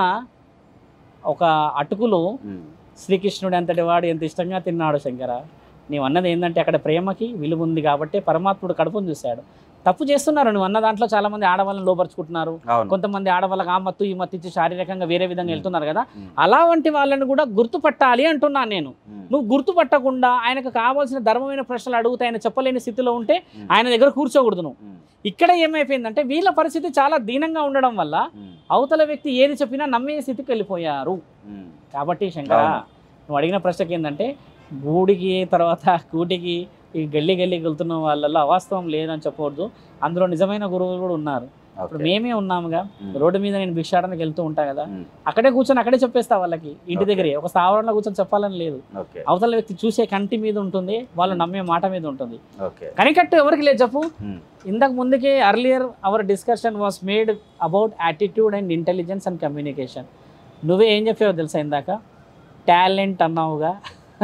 ఒక అటుకులు ఉమ్. శ్రీకృష్ణుడు అంతటి వాడు ఎంత ఇష్టంగా తిన్నాడు శంకర నీవు అన్నది ఏంటంటే అక్కడ ప్రేమకి విలువ ఉంది కాబట్టి పరమాత్ముడు కడుపును చూశాడు తప్పు చేస్తున్నారు నువ్వు అన్న దాంట్లో చాలా మంది ఆడవాళ్ళని లోపరుచుకుంటున్నారు అవును కొంతమంది ఆడవాళ్ళకి ఆ మత్తు ఈ మత్తు ఇచ్చి శారీరకంగా వేరే విధంగా వెళ్తున్నారు కదా ఉమ్. అలా వంటి వాళ్ళని కూడా గుర్తుపట్టాలి అంటున్నాను నేను ఉమ్. నువ్వు గుర్తుపట్టకుండా ఆయనకు కావాల్సిన ధర్మమైన ప్రశ్నలు అడుగుతా ఆయన చెప్పలేని స్థితిలో ఉంటే ఉమ్. ఆయన దగ్గర కూర్చోకూడదు నువ్వు ఉమ్. ఇక్కడ ఏమైపోయిందంటే వీళ్ళ పరిస్థితి చాలా దీనంగా ఉండడం వల్ల ఉమ్. అవతల వ్యక్తి ఏది చెప్పినా నమ్మే స్థితికి వెళ్ళిపోయారు ఉమ్. కాబట్టి శంకర అవును. నువ్వు అడిగిన ప్రశ్నకి ఏంటంటే గూడికి తర్వాత కూటికి ఈ గల్లీ గల్లీకి వెళ్తున్న వాళ్ళల్లో అవాస్తవం లేదని చెప్పకూడదు అందులో నిజమైన గురువులు కూడా ఉన్నారు ఇప్పుడు ఓకే. మేమే ఉన్నాముగా ఉమ్. రోడ్డు మీద నేను భిక్షాటనకి వెళ్తూ ఉంటా కదా ఉమ్. అక్కడే కూర్చొని అక్కడే చెప్పేస్తా వాళ్ళకి ఇంటి ఓకే. దగ్గరే ఒక స్థావరంలో కూర్చొని చెప్పాలని లేదు ఓకే అవతల వ్యక్తి చూసే కంటి మీద ఉంటుంది వాళ్ళు నమ్మే మాట మీద ఉంటుంది ఓకే కనికట్టు ఎవరికి లేదు చెప్పు ఉమ్. ఇంతకు ముందుకే earlier our discussion was made about attitude and intelligence and communication నువ్వే ఏం చెప్పావో తెలుసా ఇందాక టాలెంట్ అన్నావుగా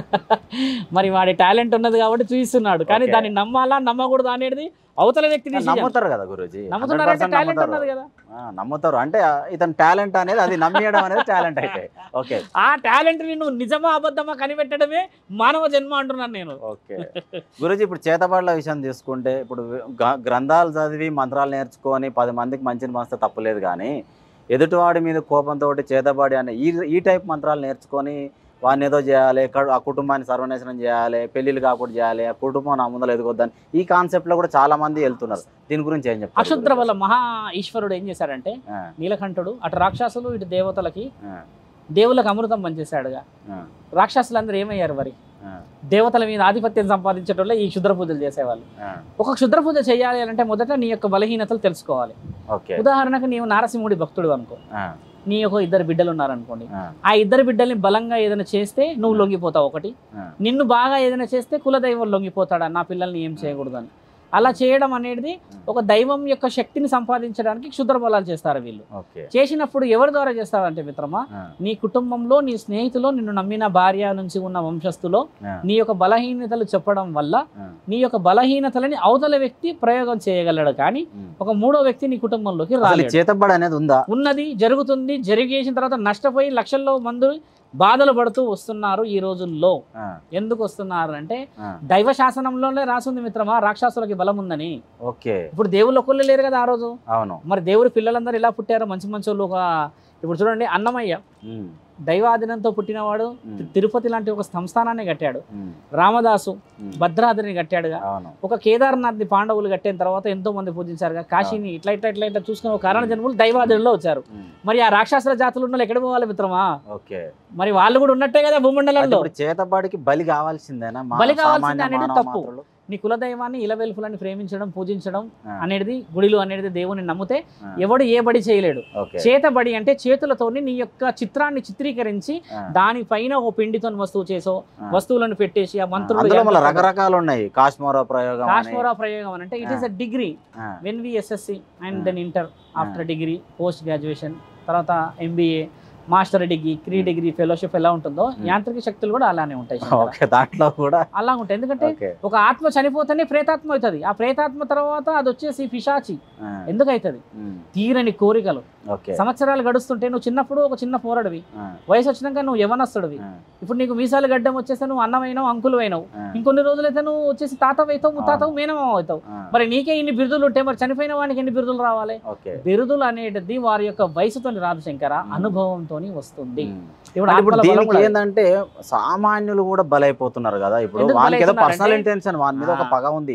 మరి వాడి టాలెంట్ ఉన్నది కాబట్టి చూపిస్తున్నాడు కానీ Okay. దాన్ని నమ్మాలా నమ్మకూడదు అనేది అవతల వ్యక్తి decision. నమ్ముతారు కదా గురూజీ నమ్ముతున్నారంటే 100% టాలెంట్ నమ్ముతారు. ఉన్నది కదా ఆ, నమ్ముతారు అంటే ఆ, ఇతని టాలెంట్ అనేది అది నమ్మేయడం అనేది టాలెంట్ అయితే ఓకే ఆ టాలెంట్ ని నువ్వు నిజమా అబద్ధమా కనిపెట్టడమే మానవ జన్మ అంటున్నాను నేను ఓకే గురూజీ ఇప్పుడు చేతబడుల విషయం తీసుకుంటే ఇప్పుడు గ- గ్రంథాలు చదివి మంత్రాలు నేర్చుకొని పది మందికి మంచిని పంచితే తప్పులేదు కానీ ఎదుటివాడి మీద కోపంతో చేతబడి అనే ఈ ఈ టైప్ మంత్రాలు నేర్చుకొని వాడిని ఏదో చేయాలి క- ఆ కుటుంబాన్ని సర్వనాశనం చేయాలి పెళ్ళిళ్ళు కాకుండా చేయాలి ఆ కుటుంబం నా ముందర ఎదుగొద్దని ఈ కాన్సెప్ట్ లో కూడా చాలా మంది వెళ్తున్నారు దీని గురించి ఏం చెప్తారు అక్షుద్ర వల్ల మహా ఈశ్వరుడు ఏం చేశాడంటే ఆ, నీలకంఠుడు అటు రాక్షసులు ఇటు దేవతలకి ఆ, దేవులకు అమృతం పనిచేశాడుగా ఆ, రాక్షసులందరూ ఏమయ్యారు మరి ఆ, దేవతల మీద ఆధిపత్యం సంపాదించడంలో ఈ క్షుద్ర పూజలు చేసేవాళ్ళు ఆ, ఒక క్షుద్ర పూజ చేయాలి అంటే మొదట నీ యొక్క బలహీనతలు తెలుసుకోవాలి ఓకే ఉదాహరణకు నీవు నారసింహుడి భక్తుడు అనుకో ఆ, నీ యొక్క ఇద్దరు బిడ్డలు ఉన్నారనుకోండి ఆ, ఆ ఇద్దరు బిడ్డల్ని బలంగా ఏదైనా చేస్తే నువ్వు లొంగిపోతావు ఒకటి ఆ, నిన్ను బాగా ఏదైనా చేస్తే కులదైవం లొంగిపోతాడా నా పిల్లల్ని ఏం చేయకూడదని అలా చేయడం అనేది ఒక దైవం యొక్క శక్తిని సంపాదించడానికి క్షుద్ర బలాలు చేస్తారు వీళ్ళు ఓకే చేసినప్పుడు ఎవరి ద్వారా చేస్తారంటే మిత్రమా ఆ, నీ కుటుంబంలో నీ స్నేహితులో నిన్ను నమ్మిన భార్య నుంచి ఉన్న వంశస్థులో ఆ, నీ యొక్క బలహీనతలు చెప్పడం వల్ల ఆ, నీ యొక్క బలహీనతలని అవతల వ్యక్తి ప్రయోగం చేయగలడు కానీ ఉమ్. ఒక మూడో వ్యక్తి నీ కుటుంబంలోకి అసలు ఈ రాలేడు చేతబడి అనేది ఉందా ఉన్నది జరుగుతుంది జరిగేసిన తర్వాత నష్టపోయి లక్షల్లో మంది బాధలు పడుతూ వస్తున్నారు ఈ రోజుల్లో ఆ, ఎందుకు వస్తున్నారు అంటే ఆ, దైవ శాసనంలోనే రాసింది మిత్రమా రాక్షసులకి బలం ఉందని ఓకే ఇప్పుడు దేవుళ్ళు ఒక్కళ్ళు లేరు కదా ఆ రోజు అవును మరి దేవుడి పిల్లలందరూ ఇలా పుట్టారు మంచి మంచి వాళ్ళు ఒక ఇప్పుడు చూడండి అన్నమయ్య ఉమ్, దైవాధీనంతో పుట్టినవాడు ఉమ్, తిరుపతి లాంటి ఒక సంస్థానాన్ని కట్టాడు ఉమ్, రామదాసు ఉమ్. భద్రాద్రిని కట్టాడుగా అవును ఒక కేదార్నాథ్ని పాండవులు కట్టిన తర్వాత ఎంతో మంది పూజించారుగా కాశీని ఇట్లా ఇట్లా ఇట్లా ఇట్లా చూసుకుని ఒక కారణ జన్మలు దైవాధీనంలో వచ్చారు ఉమ్, మరి ఆ రాక్షసుల జాతులు ఉన్న వాళ్ళు ఎక్కడ పోవాలి మిత్రమా ఓకే మరి వాళ్ళు కూడా ఉన్నట్టే కదా అయితే భూమండలంలో ఇప్పుడు చేతబడికి బలి కావాల్సిందేనా మా బలి కావాల్సిందే సామాన్య అనేది మానవ తప్పు. మాత్రులు? నీ కులదైవాన్ని ఇలవెల్పులని ప్రేమించడం పూజించడం ఆ, అనేది గుడిలు అనేది దేవుని నమ్మితే ఆ, ఎవడు ఏ బడి చేయలేడు ఓకే చేతబడి అంటే చేతులతోని నీ యొక్క చిత్రాన్ని చిత్రీకరించి ఆ, దానిపైన ఒక పిండితో వస్తువు చేసో ఆ. వస్తువులను పెట్టేసి ఆ మంత్రులు అందులో మళ్ళీ యంత్రాలు- రకరకాలు ఉన్నాయి కాశ్మోరా ప్రయోగం అని. కాశ్మోరా ప్రయోగం అని అంటే it is a degree ah, when we SSC and ah. Then inter after degree post graduation తర్వాత ఎంబీఏ మాస్టర్ డిగ్రీ క్రీ డిగ్రీ ఫెలోషిప్ ఎలా ఉంటుందో Hmm. యాంత్రిక శక్తులు కూడా అలానే ఉంటాయి శంకర. ఓకే దాంట్లో కూడా అలా ఉంటాయి ఎందుకంటే ఓకే ఒక ఆత్మ చనిపోతేనే ప్రేతాత్మ అవుతుంది ఆ ప్రేతాత్మ తర్వాత అది వచ్చేసి పిశాచి ఆ, ఎందుకు అవుతుంది ఉమ్, తీరని కోరికలు ఓకే సంవత్సరాలు గడుస్తుంటే నువ్వు చిన్నప్పుడు ఒక చిన్న పోరడివి ఆ, వయసు వచ్చినాక నువ్వు యవనస్తుడివి ఆ, ఇప్పుడు నీకు మీసాలు గడ్డం వచ్చేస్తే నువ్వు అన్నమైనావు అంకులు అయినావు ఆ, ఇంకొన్ని రోజులైతే నువ్వు వచ్చేసి తాతవు అవుతావు ముత్తాతవు మేనమామ అవుతావు ఆ, మరి నీకే ఇన్ని బిరుదులు ఉంటాయి మరి చనిపోయిన వానికి ఎన్ని బిరుదులు రావాలి ఓకే బిరుదులు అనేది వారి యొక్క వయసుతోని రాదు శంకర అనుభవంతోని వస్తుంది ఉమ్. ఇప్పుడు అంటే ఇప్పుడు ఆత్మల బలం దీనికి కూడా ఏంటంటే సామాన్యులు కూడా బలైపోతున్నారు కదా ఇప్పుడు ఎందుకు వానికి ఏదో బలైతున్నారంటే- పర్సనల్ ఇంటెన్షన్ వాని మీద ఒక ఆ. పగ ఉంది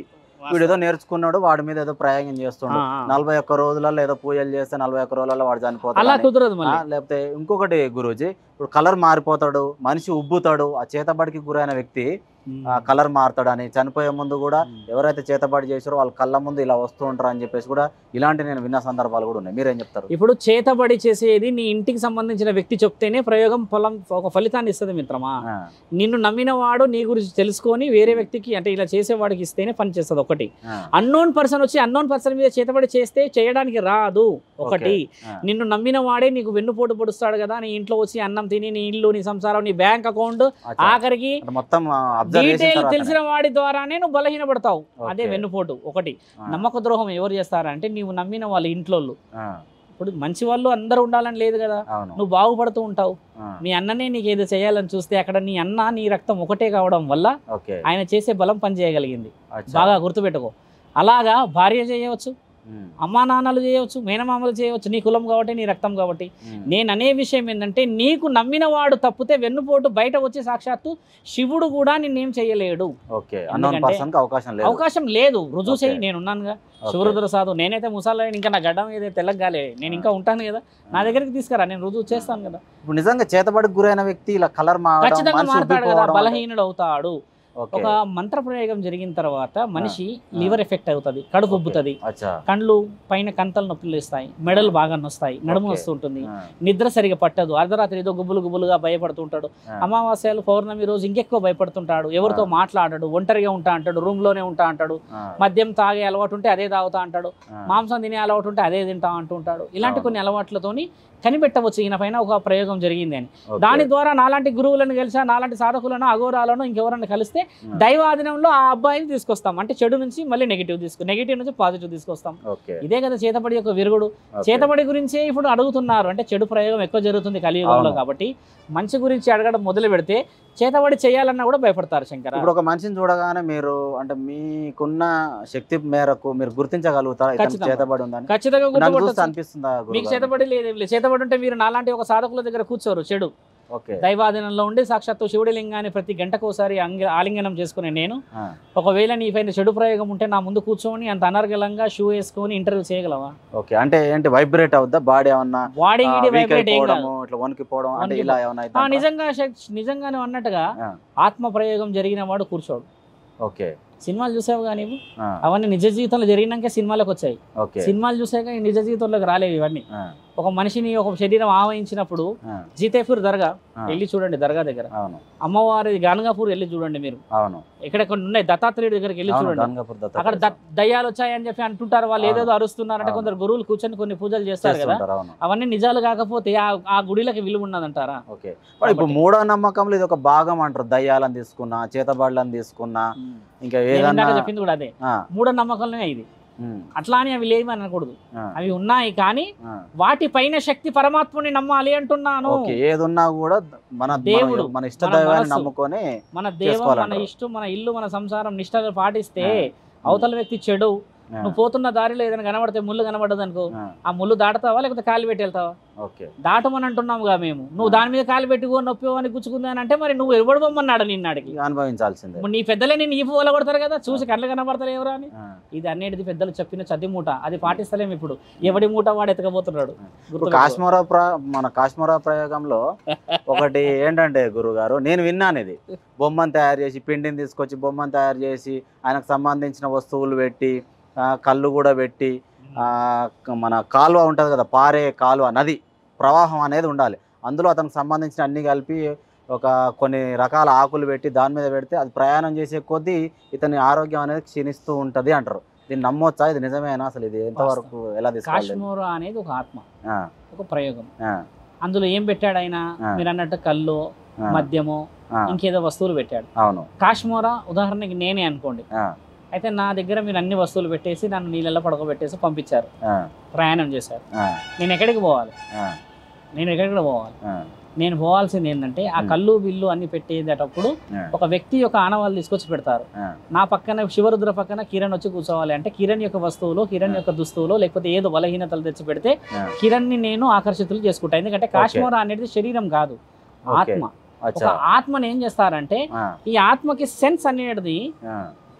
వీడు ఏదో నేర్చుకున్నాడు వాడి మీద ఏదో ప్రయోగం చేస్తుండు ఆ, ఆ. నలభై ఒక్క రోజులలో ఏదో పూజలు చేస్తే నలభై ఒక్క రోజులలో వాడు చనిపోతాడు అలా అని. కుదరదు ఆ, మళ్ళీ లేకపోతే ఇంకొకటి గురూజీ ఇప్పుడు కలర్ మారిపోతాడు మనిషి ఉబ్బుతాడు ఆ చేతబడికి గురైన వ్యక్తి ఆ కలర్ మారుతాడని చనిపోయే ముందు కూడా ఎవరైతే చేతబడి చేసారో వాళ్ళ కళ్ళ ముందు ఇలా వస్తూ ఉంటారు అని చెప్పేసి కూడా ఇలాంటి నేను విన్న సందర్భాలు కూడా ఉన్నాయి మీరేం చెప్తారు ఇప్పుడు చేతబడి చేసేది నీ ఇంటికి సంబంధించిన వ్యక్తి చెప్తేనే ప్రయోగం పొలం ఒక ఫలితాన్ని ఇస్తుంది మిత్రమా ఆ, నిన్ను నమ్మిన వాడు నీ గురించి తెలుసుకొని వేరే వ్యక్తికి అంటే ఇలా చేసేవాడికి ఇస్తేనే పని చేస్తుంది ఒకటి ఆ, అన్నోన్ పర్సన్ వచ్చి అన్నోన్ పర్సన్ మీద చేతబడి చేస్తే చేయడానికి రాదు ఒకటి ఆ, నిన్ను నమ్మిన వాడే నీకు వెన్నుపోటు పొడుస్తాడు కదా నీ ఇంట్లో వచ్చి అన్నం తిని నీ ఇల్లు నీ సంసారం నీ బ్యాంక్ అకౌంట్ అచ్చా. ఆఖరికి అంటే మొత్తం అబ్జర్వ్ చేసిన డీటెయిల్ తర్వాతనే. తెలిసిన వాడి ద్వారానే నువ్వు బలహీనపడతావు అదే ఓకే. వెన్నుపోటు ఒకటి ఆ, నమ్మక ద్రోహం ఎవరు చేస్తారంటే నీవు నమ్మిన వాళ్ళ ఇంట్లో ఆ, ఇప్పుడు మంచి వాళ్ళు అందరూ ఉండాలని లేదు కదా అవును నువ్వు బాగుపడుతూ ఉంటావు ఆ, మీ అన్ననే నీకు ఏదో చేయాలని చూస్తే అక్కడ నీ అన్న నీ రక్తం ఒకటే కావడం వల్ల ఓకే ఆయన చేసే బలం పని చేయగలిగింది అచ్చా. బాగా గుర్తుపెట్టుకో అలాగా భార్య చేయవచ్చు ఉమ్, అమ్మా నాన్నలు చేయవచ్చు మేనమామలు చేయవచ్చు నీ కులం కాబట్టి నీ రక్తం కాబట్టి ఉమ్, నేను అనే విషయం ఏంటంటే నీకు నమ్మిన వాడు తప్పితే వెన్నుపోటు బయట వచ్చి సాక్షాత్తు శివుడు కూడా నిన్నేం చేయలేడు ఓకే అన్నోన్ ఎందుకంటే పర్సన్ కి అవకాశం లేదు అవకాశం లేదు రుజువు చేయి ఓకే. నేనున్నానుగా ఓకే. శివరుద్ర సాధు నేనైతే ముసాలా ఇంకా నా గడ్డం ఏదైతే తెల్లగాలే నేను ఇంకా ఉంటాను కదా నా దగ్గరికి తీసుకురా నేను రుజువు చేస్తాను కదా ఇప్పుడు నిజంగా చేతబడికి గురైన వ్యక్తి ఇలా కలర్ మారడం ఖచ్చితంగా మనిషి మారతాడు కదా ఉబ్బిపోవడం బలహీనుడు అవుతాడు ఓకే ఒక మంత్ర ప్రయోగం జరిగిన తర్వాత మనిషి లివర్ ఎఫెక్ట్ అవుతుంది కడుపు ఉబ్బుతుంది అచ్చా కండ్లు పైన కంతలు నొప్పులు ఇస్తాయి మెడలు బాగా నొస్తాయి నడుము ఓకే. వస్తుంటుంది ఆ, నిద్ర సరిగా పట్టదు అర్ధరాత్రి ఏదో గుబులు గుబులుగా భయపడుతుంటాడు ఆ, అమావాస్యలు పౌర్ణమి రోజు ఇంకెక్కువ భయపడుతుంటాడు ఎవరితో మాట్లాడాడు ఒంటరిగా ఉంటా అంటాడు రూమ్ లోనే ఉంటా అంటాడు ఆ, మద్యం తాగే అలవాటు ఉంటే అదే తాగుతా అంటాడు ఆ, మాంసం తినే అలవాటు ఉంటే అదే తింటా అంటుంటాడు ఇలాంటి అవును. కొన్ని అలవాట్లతోని కనిపెట్టవచ్చు ఈయన పైన ఒక ప్రయోగం జరిగింది అని ఓకే. దాని ద్వారా నాలాంటి గురువులను కలిసా నాలాంటి సాధకులను అఘోరాలను ఇంకెవరైనా కలిస్తే ఉమ్, దైవాధీనంలో ఆ అబ్బాయిని తీసుకొస్తాం అంటే చెడు నుంచి మళ్ళీ నెగిటివ్ తీసుకు నెగిటివ్ నుంచి పాజిటివ్ తీసుకొస్తాం ఓకే ఇదే కదా చేతబడి యొక్క విరుగుడు ఓకే. చేతబడి గురించే ఇప్పుడు అడుగుతున్నారు అంటే చెడు ప్రయోగం ఎక్కువ జరుగుతుంది కలియుగంలో అవును. కాబట్టి మంచి గురించి అడగడం మొదలు పెడితే చేతబడి చేయాలన్నా కూడా భయపడతారు శంకర ఇప్పుడు ఒక మనిషిని చూడగానే మీరు అంటే మీకున్న శక్తి మేరకు మీరు గుర్తించగలుగుతారా ఇతను ఖచ్చితంగా. చేతబడి ఉందని ఖచ్చితంగా నన్ను చూస్తే గుర్తుపట్టచ్చు అనిపిస్తుందా మీకు గురుగారు? చేతబడి లేదు లేదు. చేతబడి ఉంటే మీరు నాలాంటి ఒక సాధకుల దగ్గర కూర్చోరు చెడు ఓకే దైవాధీనంలో ఉండి సాక్షాత్తు శివుడి లింగాన్ని ప్రతి గంటకు ఒకసారి అంగ ఆలింగనం చేసుకునే నేను ఆ, ఒకవేళ నీ పైన చెడు ప్రయోగం ఉంటే నా ముందు కూర్చొని అంత అనర్గలంగా షూ వేసుకొని ఇంటర్వ్యూ చేయగలవా ఓకే అంటే ఏంటి వైబ్రేట్ అవుద్దా బాడీ ఏమన్నా బాడీ ఆ, గీడి weak వైబ్రేట్ ఏం కాదు అయిపోవడము ఇట్లా వణికిపోవడం అంటే వణికిపో- ఇలా ఏమైనా ఆ, అవుతుందా? నిజంగా శక్- నిజంగా నువ్వు అన్నట్టుగా ఆ. ఆత్మ ప్రయోగం జరిగిన వాడు కూర్చోడు ఓకే సినిమాలు చూసావుగా నీవు ఆ, అవన్నీ నిజ జీవితంలో జరిగినాకే సినిమాలకు వచ్చాయి ఓకే సినిమాలు చూసాక ఈ నిజ జీవితంలోకి రాలేవు ఇవన్నీ ఆ, ఒక మనిషిని ఒక శరీరం ఆవహించినప్పుడు ఆ, జీతేపూర్ దర్గా ఆ, వెళ్ళి చూడండి దర్గా దగ్గర అవును అమ్మవారి గానగాపూర్ వెళ్ళి చూడండి మీరు అవును ఎక్కడెక్కడ ఉన్నాయి దత్తాత్రేయుడి దగ్గరికి వెళ్ళి అవును చూడండి గంగాపూర్ దత్తాత్రేయ అక్కడ ద- దయ్యాలు వచ్చాయని చెప్పి అంటుంటారు వాళ్ళు అవును. ఏదేదో అరుస్తున్నారంటే అవును. కొందరు గురువులు కూర్చొని కొన్ని పూజలు చేస్తారు కదా చేస్తుంటారు, అవును అవన్నీ నిజాలు కాకపోతే ఆ ఆ గుడిలకి విలువ ఉన్నదంటారా ఓకే మరి ఇప్పుడు మూఢ నమ్మకంలో ఇది ఒక భాగం అంటారు దయ్యాలను తీసుకున్నా చేతబడులను తీసుకున్నా ఇంకా నేను ఏదన్నా ఇందాక చెప్పింది కూడా అదే ఆ, మూఢ నమ్మకంలోనే ఇది ఉమ్, అట్లా అని అవి లేవు అని అనకూడదు ఆ, అవి ఉన్నాయి కానీ ఆ. వాటి పైన శక్తి పరమాత్ముని నమ్మాలి అంటున్నాను ఓకే ఏదున్నా కూడా మన మన- దేవుడు, మన ఇష్ట మన దైవాన్ని మనసు. నమ్ముకొని మన దేవం మన చేసుకోవాలంటారు. ఇష్టం మన ఇల్లు మన సంసారం నిష్టలు పాటిస్తే ఆ. అవతల వ్యక్తి చెడు ఆ, నువ్వు పోతున్న దారిలో ఏదైనా కనబడితే ముళ్ళు కనబడదు అనుకో ఆ, ఆ ముళ్ళు దాటుతావా లేకపోతే కాలు పెట్టి వెళ్తావా ఓకే దాటమని అంటున్నాముగా మేము నువ్వు ఆ. దాని మీద కాలు పెట్టుకో నొప్పి అని గుచ్చుకుంది అని అంటే మరి నువ్వు ఎవడు బొమ్మన్నాడు నిన్నాడికి ఇక అనుభవించాల్సిందే ఇప్పుడు నీ పెద్దలే నేను ఈ పువ్వుల కొడతారు కదా చూసి కళ్ళు కనబడతారు ఎవరా అని ఆ. ఇది అన్నిటిది పెద్దలు చెప్పిన చద్ది మూట అది పాటిస్తలేము ఇప్పుడు ఎవడి మూట వాడు ఎతకపోతున్నాడు ఇప్పుడు గుర్తుపెట్టుకో. కాశ్మీరా ప్ర మన కాశ్మీరా ప్రయోగంలో ఒకటి ఏంటంటే గురుగారు నేను విన్నాను ఇది బొమ్మను తయారు చేసి పిండిని తీసుకొచ్చి బొమ్మను తయారు చేసి ఆయనకు సంబంధించిన వస్తువులు పెట్టి ఆ, కళ్ళు కూడా పెట్టి ఆ, క- మన కాలువ ఉంటుంది కదా పారే కాలువ నది ప్రవాహం అనేది ఉండాలి అందులో అతనికి సంబంధించిన అన్ని కలిపి ఒక కొన్ని రకాల ఆకులు పెట్టి దాని మీద పెడితే అది ప్రయాణం చేసే కొద్దీ ఇతని ఆరోగ్యం అనేది క్షీణిస్తూ ఉంటుంది అంటారు దీన్ని నమ్మొచ్చా ఇది నిజమేనా అసలు ఇది ఎంతవరకు ఎలా తీసుకోవాలి కాశ్మీర అనేది ఒక ఆత్మ ఆ, ఒక ప్రయోగం ఆ, అందులో ఏం పెట్టాడు ఆయన ఆ. మీరు అన్నట్టు కళ్ళు ఆ, మద్యము ఆ, ఇంకేదో వస్తువులు పెట్టాడు అవును కాశ్మీర ఉదాహరణకి నేనే అనుకోండి ఆ, అయితే నా దగ్గర మీరు అన్ని వస్తువులు పెట్టేసి నన్ను నీళ్ళలో పడకబెట్టేసి పంపించారు ఆ, ప్రయాణం చేశారు ఆ, నేను ఎక్కడికి పోవాలి ఆ, నేను ఎక్కడికి పోవాలి ఆ, నేను పోవాల్సింది ఏంటంటే ఆ మ్. కళ్ళు బిల్లు అన్ని పెట్టేటప్పుడు ఆ, ఒక వ్యక్తి యొక్క ఆనవాళ్ళు తీసుకొచ్చి పెడతారు ఆ, నా పక్కన శివరుద్ర పక్కన కిరణ్ వచ్చి కూర్చోవాలి అంటే కిరణ్ యొక్క వస్తువులు కిరణ్ ఆ. యొక్క దుస్తువులు లేకపోతే ఏదో బలహీనతలు తెచ్చి పెడితే ఆ, కిరణ్ ని నేను ఆకర్షితులు చేసుకుంటా ఎందుకంటే కాశ్మీర అనేది శరీరం కాదు ఓకే. ఆత్మ ఒక అచ్చా ఆత్మని ఏం చేస్తారంటే ఆ, ఈ ఆత్మకి సెన్స్ అనేది ఆ,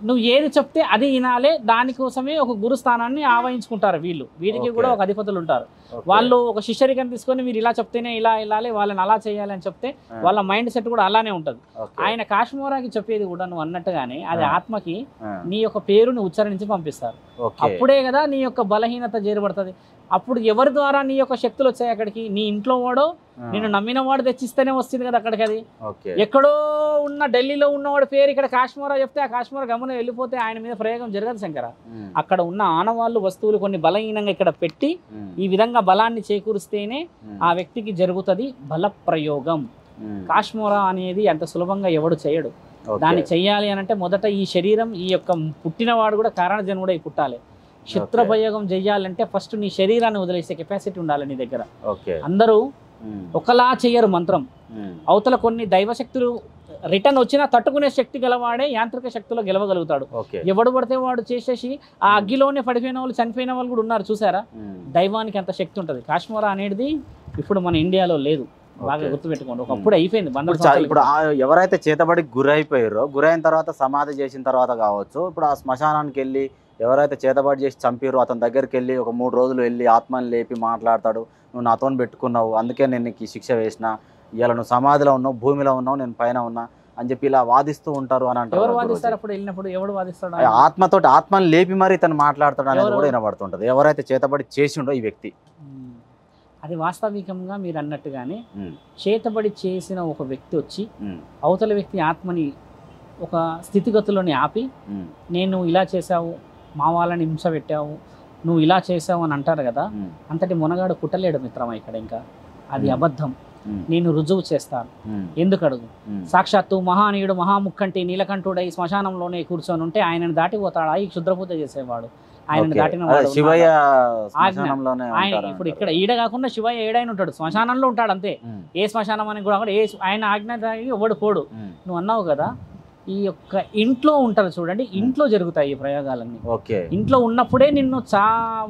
నువ్వు ఏది చెప్తే అది వినాలే దానికోసమే ఒక గురు స్థానాన్ని ఆవహించుకుంటారు వీళ్ళు వీరికి కూడా Okay. ఒక అధిపతులు ఉంటారు ఓకే. వాళ్ళు ఒక శిష్యరికం తీసుకొని మీరు ఇలా చెప్తేనే ఇలా వెళ్ళాలి వాళ్ళని అలా చేయాలి అని చెప్తే ఆ, వాళ్ళ మైండ్ సెట్ కూడా అలానే ఉంటుంది ఓకే. ఆయన కాశ్మోరాకి చెప్పేది కూడా నువ్వు అన్నట్టుగానే అది ఆ. ఆత్మకి ఆ, నీ యొక్క పేరుని ఉచ్చరించి పంపిస్తారు ఓకే. అప్పుడే కదా నీ యొక్క బలహీనత చేరబడుతుంది అప్పుడు ఎవరి ద్వారా నీ యొక్క శక్తులు వచ్చాయి అక్కడికి నీ ఇంట్లో వాడో ఆ, నేను నమ్మిన వాడు తెచ్చిస్తేనే వస్తుంది కదా అక్కడికి అది ఓకే. ఎక్కడో ఉన్న ఢిల్లీలో ఉన్నవాడు పేరు ఇక్కడ కాశ్మీరా చెప్తే ఆ కాశ్మీర గమనం వెళ్ళిపోతే ఆయన మీద ప్రయోగం జరగదు శంకర ఉమ్, అక్కడ ఉన్న ఆనవాళ్ళు వస్తువులు కొన్ని బలహీనంగా ఇక్కడ పెట్టి ఉమ్, ఈ విధంగా బలాన్ని చేకూరిస్తేనే ఉమ్, ఆ వ్యక్తికి జరుగుతుంది బల ప్రయోగం ఉమ్, కాశ్మీరా అనేది అంత సులభంగా ఎవడు చేయడు ఓకే. దాన్ని చెయ్యాలి అని అంటే మొదట ఈ శరీరం ఈ యొక్క పుట్టినవాడు కూడా కారణ జన్ముడై పుట్టాలి చిత్ర Okay. ప్రయోగం చెయ్యాలంటే ఫస్ట్ నీ శరీరాన్ని వదిలేసే కెపాసిటీ ఉండాలి నీ దగ్గర ఓకే. అందరూ ఉమ్, ఒకలా చెయ్యరు మంత్రం ఉమ్, అవతల కొన్ని దైవశక్తులు రిటర్న్ వచ్చినా తట్టుకునే శక్తి గలవాడే యాంత్రిక శక్తిలో గెలవగలుగుతాడు ఓకే. ఎవడు పడితే వాడు చేసేసి ఆ అగ్గిలోనే పడిపోయిన వాళ్ళు చనిపోయిన వాళ్ళు కూడా ఉన్నారు చూసారా ఉమ్, దైవానికి అంత శక్తి ఉంటుంది కాశ్మీరా అనేది ఇప్పుడు మన ఇండియాలో లేదు బాగా ఓకే. గుర్తుపెట్టుకోండి ఒకప్పుడు అయిపోయింది వందల ఇప్పుడు చా- సంవత్సరాల ఇప్పుడు ఆ ఎవరైతే చేతబడి గురైపోయారో గురైన తర్వాత సమాధి చేసిన తర్వాత కావచ్చు ఇప్పుడు ఆ శ్మశానానికి వెళ్ళి ఎవరైతే చేతబడి చేసి చంపారో అతని దగ్గరికి వెళ్ళి ఒక మూడు రోజులు వెళ్ళి ఆత్మని లేపి మాట్లాడతాడు నువ్వు నాతో పెట్టుకున్నావు అందుకే నేను నీకు ఈ శిక్ష వేసిన ఇవాళ నువ్వు సమాధిలో ఉన్నావు భూమిలో ఉన్నావు నేను పైన ఉన్నా అని చెప్పి ఇలా వాదిస్తూ ఉంటారు అని అంటారు ఎవరు కదా వాదిస్తారు గురూజీ. అప్పుడు వెళ్ళినప్పుడు ఎవడు వాదిస్తాడు ఆ ఆత్మతోటి ఆత్మని లేపి మరి ఇతను మాట్లాడతాడు అనేది ఎవరు? కూడా వినబడుతుంటది ఎవరైతే చేతబడి చేసిండో ఈ వ్యక్తి ఉమ్. అది వాస్తవికంగా మీరు అన్నట్టుగానే ఉమ్, చేతబడి చేసిన ఒక వ్యక్తి వచ్చి ఉమ్, అవతల వ్యక్తి ఆత్మని ఒక స్థితిగతులని ఆపి ఉమ్, నేను ఇలా చేశావు మా వాళ్ళని హింస పెట్టావు నువ్వు ఇలా చేసావు అని అంటారు కదా ఉమ్, అంతటి మునగాడు పుట్టలేడు మిత్రమా ఇక్కడ ఇంకా అది Hmm. అబద్ధం ఉమ్, నేను రుజువు చేస్తాను ఉమ్, ఎందుకు అడుగు ఉమ్. సాక్షాత్తు మహానీయుడు మహాముక్కంటి నీలకంఠుడై శ్మశానంలోనే కూర్చొని ఉంటే ఆయనను దాటిపోతాడా ఈ క్షుద్రపూజ చేసేవాడు ఆయనను ఓకే. దాటిన అదే వాడు శివయ్య ఉన్నాడా? శ్మశానంలోనే ఆయన ఉంటారు ఇప్పుడు అంటారు. ఇక్కడ ఈడ కాకుండా శివయ్య ఏడైన ఉంటాడు శ్మశానంలో ఉంటాడు అంతే ఉమ్, ఏ శ్మశానం అని కూడా అక్కడ ఏ ఆయన ఆజ్ఞ తాగి ఎవడు పోడు ఉమ్, నువ్వు అన్నావు కదా ఈ యొక్క ఇంట్లో ఉంటారు చూడండి ఇంట్లో జరుగుతాయి ఈ ప్రయోగాలన్నీ ఓకే ఇంట్లో ఉన్నప్పుడే నిన్ను చా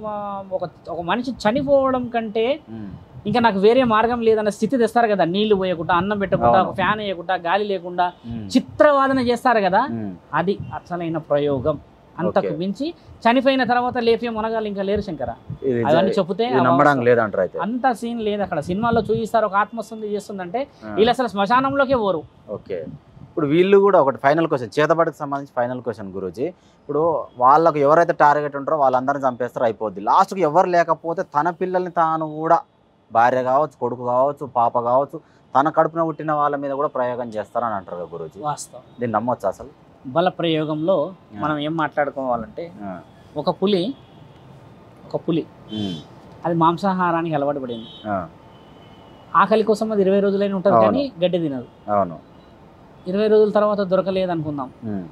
ఒక ఒక మనిషి చనిపోవడం కంటే ఉమ్, ఇంకా నాకు వేరే మార్గం లేదన్న స్థితి తెస్తారు కదా నీళ్లు పోయకుండా అన్నం పెట్టకుండా అవును. ఒక ఫ్యాన్ వేయకుండా గాలి లేకుండా ఉమ్, చిత్రవాదన చేస్తారు కదా ఉమ్, అది అసలైన ప్రయోగం అంతకు ఓకే. మించి చనిపోయిన తర్వాత లేపే మునగాలు ఇంకా లేరు శంకర ఇది అవన్నీ జ- చెప్తే ఇది నమ్మడం లేదంటారు అయితే అంత సీన్ లేదు అక్కడ సినిమాల్లో చూపిస్తారు ఒక ఆత్మ వస్తుంది చేస్తుందంటే ఆ, వీళ్ళు అసలు శ్మశానంలోకే పోరు ఓకే ఇప్పుడు వీళ్ళు కూడా ఒకటి ఫైనల్ క్వశ్చన్ చేతబడికి సంబంధించి ఫైనల్ క్వశ్చన్ గురూజీ ఇప్పుడు వాళ్ళకు ఎవరైతే టార్గెట్ ఉంటారో వాళ్ళందరినీ చంపేస్తారు అయిపోద్ది లాస్ట్కి ఎవరు లేకపోతే తన పిల్లల్ని తాను కూడా భార్య కావచ్చు కొడుకు కావచ్చు పాప కావచ్చు తన కడుపున పుట్టిన వాళ్ళ మీద కూడా ప్రయోగం చేస్తారని అంటారు కదా గురూజీ వాస్తవం దీన్ని నమ్మొచ్చు అసలు బల ప్రయోగంలో మనం ఏం మాట్లాడుకోవాలంటే ఆ, ఒక పులి ఒక పులి ఉమ్, అది మాంసాహారానికి అలవాటు పడింది ఆ, ఆకలి కోసం అది ఇరవై రోజులైనా ఉంటుంది అవును. కానీ గడ్డి తినదు అవును ఇరవై రోజుల తర్వాత దొరకలేదు అనుకుందాం ఉమ్,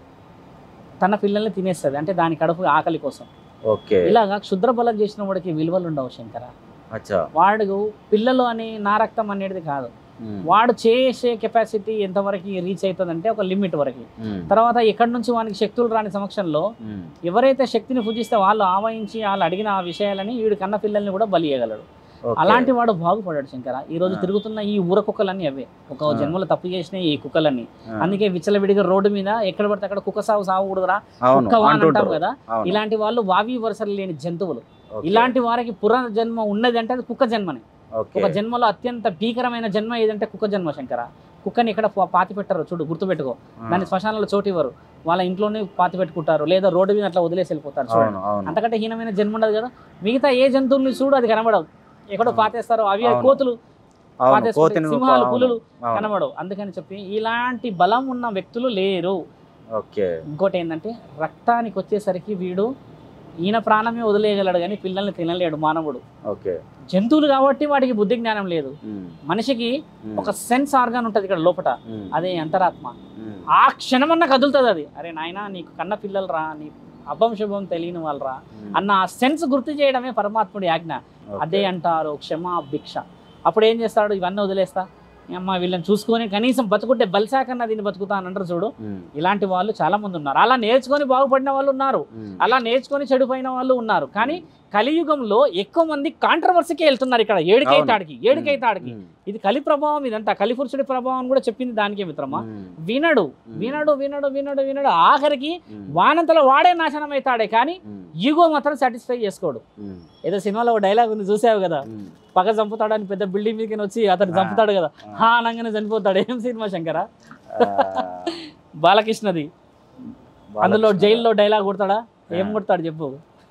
తన పిల్లల్ని తినేస్తుంది అంటే దాని కడుపు ఆకలి కోసం ఓకే ఇలాగా క్షుద్ర బలం చేసిన వాడికి విలువలు ఉండవు శంకర అచ్చా వాడు పిల్లలు అని నా రక్తం అనేది కాదు ఉమ్, వాడు చేసే కెపాసిటీ ఎంతవరకు రీచ్ అవుతుంది అంటే ఒక లిమిట్ వరకు ఉమ్, తర్వాత ఎక్కడి నుంచి వానికి శక్తులు రాని సమక్షంలో ఉమ్, ఎవరైతే శక్తిని పూజిస్తే వాళ్ళు ఆవహించి వాళ్ళు అడిగిన ఆ విషయాలని వీడు కన్న పిల్లల్ని కూడా బలి ఇవ్వగలడు ఓకే. అలాంటి వాడు బాగుపడాడు శంకర ఈ రోజు ఆ. తిరుగుతున్న ఈ ఊర కుక్కలన్నీ అవే ఒక ఆ. జన్మలో తప్పు చేసిన ఈ కుక్కలన్నీ ఆ, అందుకే విచ్చలవిడిగా రోడ్డు మీద ఎక్కడ పడితే అక్కడ కుక్క సాగు సాగుకూడదురా అవును కుక్క వాన్ అంటాం అంటుంటారు కదా అవును, ఇలాంటి వాళ్ళు వావి వరుసలు లేని జంతువులు ఓకే, ఇలాంటి వారికి పురాణ జన్మ ఉన్నది అంటే అది కుక్క జన్మనే ఓకే ఒక జన్మలో అత్యంత భీకరమైన జన్మ ఏదంటే కుక్క జన్మ శంకర కుక్కని ఇక్కడ పా- పాతి పెట్టరు చూడు గుర్తుపెట్టుకో ఆ, దాని శ్మశానంలో చోటు ఇవ్వరు వాళ్ళ ఇంట్లోనే పాతి పెట్టుకుంటారు లేదా రోడ్డు మీద అట్లా వదిలేసి వెళ్ళిపోతారు చూడండి అవును అవును అంతకంటే హీనమైన జన్మ ఉండదు కదా మిగతా ఏ జంతువుల్ని చూడు అది కనబడవు ఎక్కడో అవును. పాతేస్తారు అవి అవును. కోతులు అవును పాతేసుకుంటే కోతిని సింహాలు అవును, పులులు అవును, కనబడవు అందుకని చెప్పి ఇలాంటి బలం ఉన్న వ్యక్తులు లేరు ఓకే ఇంకోటి ఏంటంటే రక్తానికి వచ్చేసరికి వీడు ఈయన ప్రాణమే వదిలేయగలడు కానీ పిల్లల్ని తినలేడు మానవుడు ఓకే జంతువులు కాబట్టి వాటికి బుద్ధి జ్ఞానం లేదు ఉమ్, మనిషికి ఉమ్, ఒక సెన్స్ ఆర్గాన్ ఉంటుంది ఇక్కడ లోపల ఉమ్, అదే అంతరాత్మ ఉమ్, ఆ క్షణమన్నా కదులుతుంది అది అరే నాయనా నీకు కన్న పిల్లలు రా నీ అభం శుభం తెలియని వాళ్ళు రా ఉమ్, అన్న ఆ సెన్స్ గుర్తు చేయడమే పరమాత్ముడి ఆజ్ఞ ఓకే. అదే అంటారు క్షమా భిక్ష అప్పుడు ఏం చేస్తాడు ఇవన్నీ వదిలేస్తా అమ్మ వీళ్ళని చూసుకొని కనీసం బతుకుంటే బలిసాకన్నా దీన్ని బతుకుతా అని అంటారు చూడు ఉమ్, ఇలాంటి వాళ్ళు చాలా మంది ఉన్నారు అలా నేర్చుకొని బాగుపడిన వాళ్ళు ఉన్నారు ఉమ్, అలా నేర్చుకొని చెడిపోయిన వాళ్ళు ఉన్నారు కానీ కలియుగంలో ఎక్కువ మంది కాంట్రవర్సీకి వెళ్తున్నారు ఇక్కడ ఏడుకైతాడికి ఏడుకైతాడికి ఉమ్, ఇది కలి ప్రభావం ఇదంతా కలిపురుషుడి ప్రభావం కూడా చెప్పింది దానికే మిత్రమా ఉమ్, వినడు ఉమ్, వినడు వినడు వినడు వినడు ఆఖరికి ఉమ్, వానంతలో వాడే నాశనం అవుతాడే కానీ ఉమ్, ఈగో మాత్రం సాటిస్ఫై చేసుకోడు ఉమ్, ఏదో సినిమాలో ఒక డైలాగ్ ఉంది చూసావు కదా ఉమ్, పగ చంపుతాడని పెద్ద బిల్డింగ్ మీదకి వచ్చి అతను ఆ. చంపుతాడు కదా ఆ, హా అనగానే చనిపోతాడు ఏం సినిమా శంకర ఆ, బాలకృష్ణది అందులో బాలకృష్ణ. జైల్లో డైలాగ్ కొడతాడా ఏం ఆ. కొడతాడు చెప్పు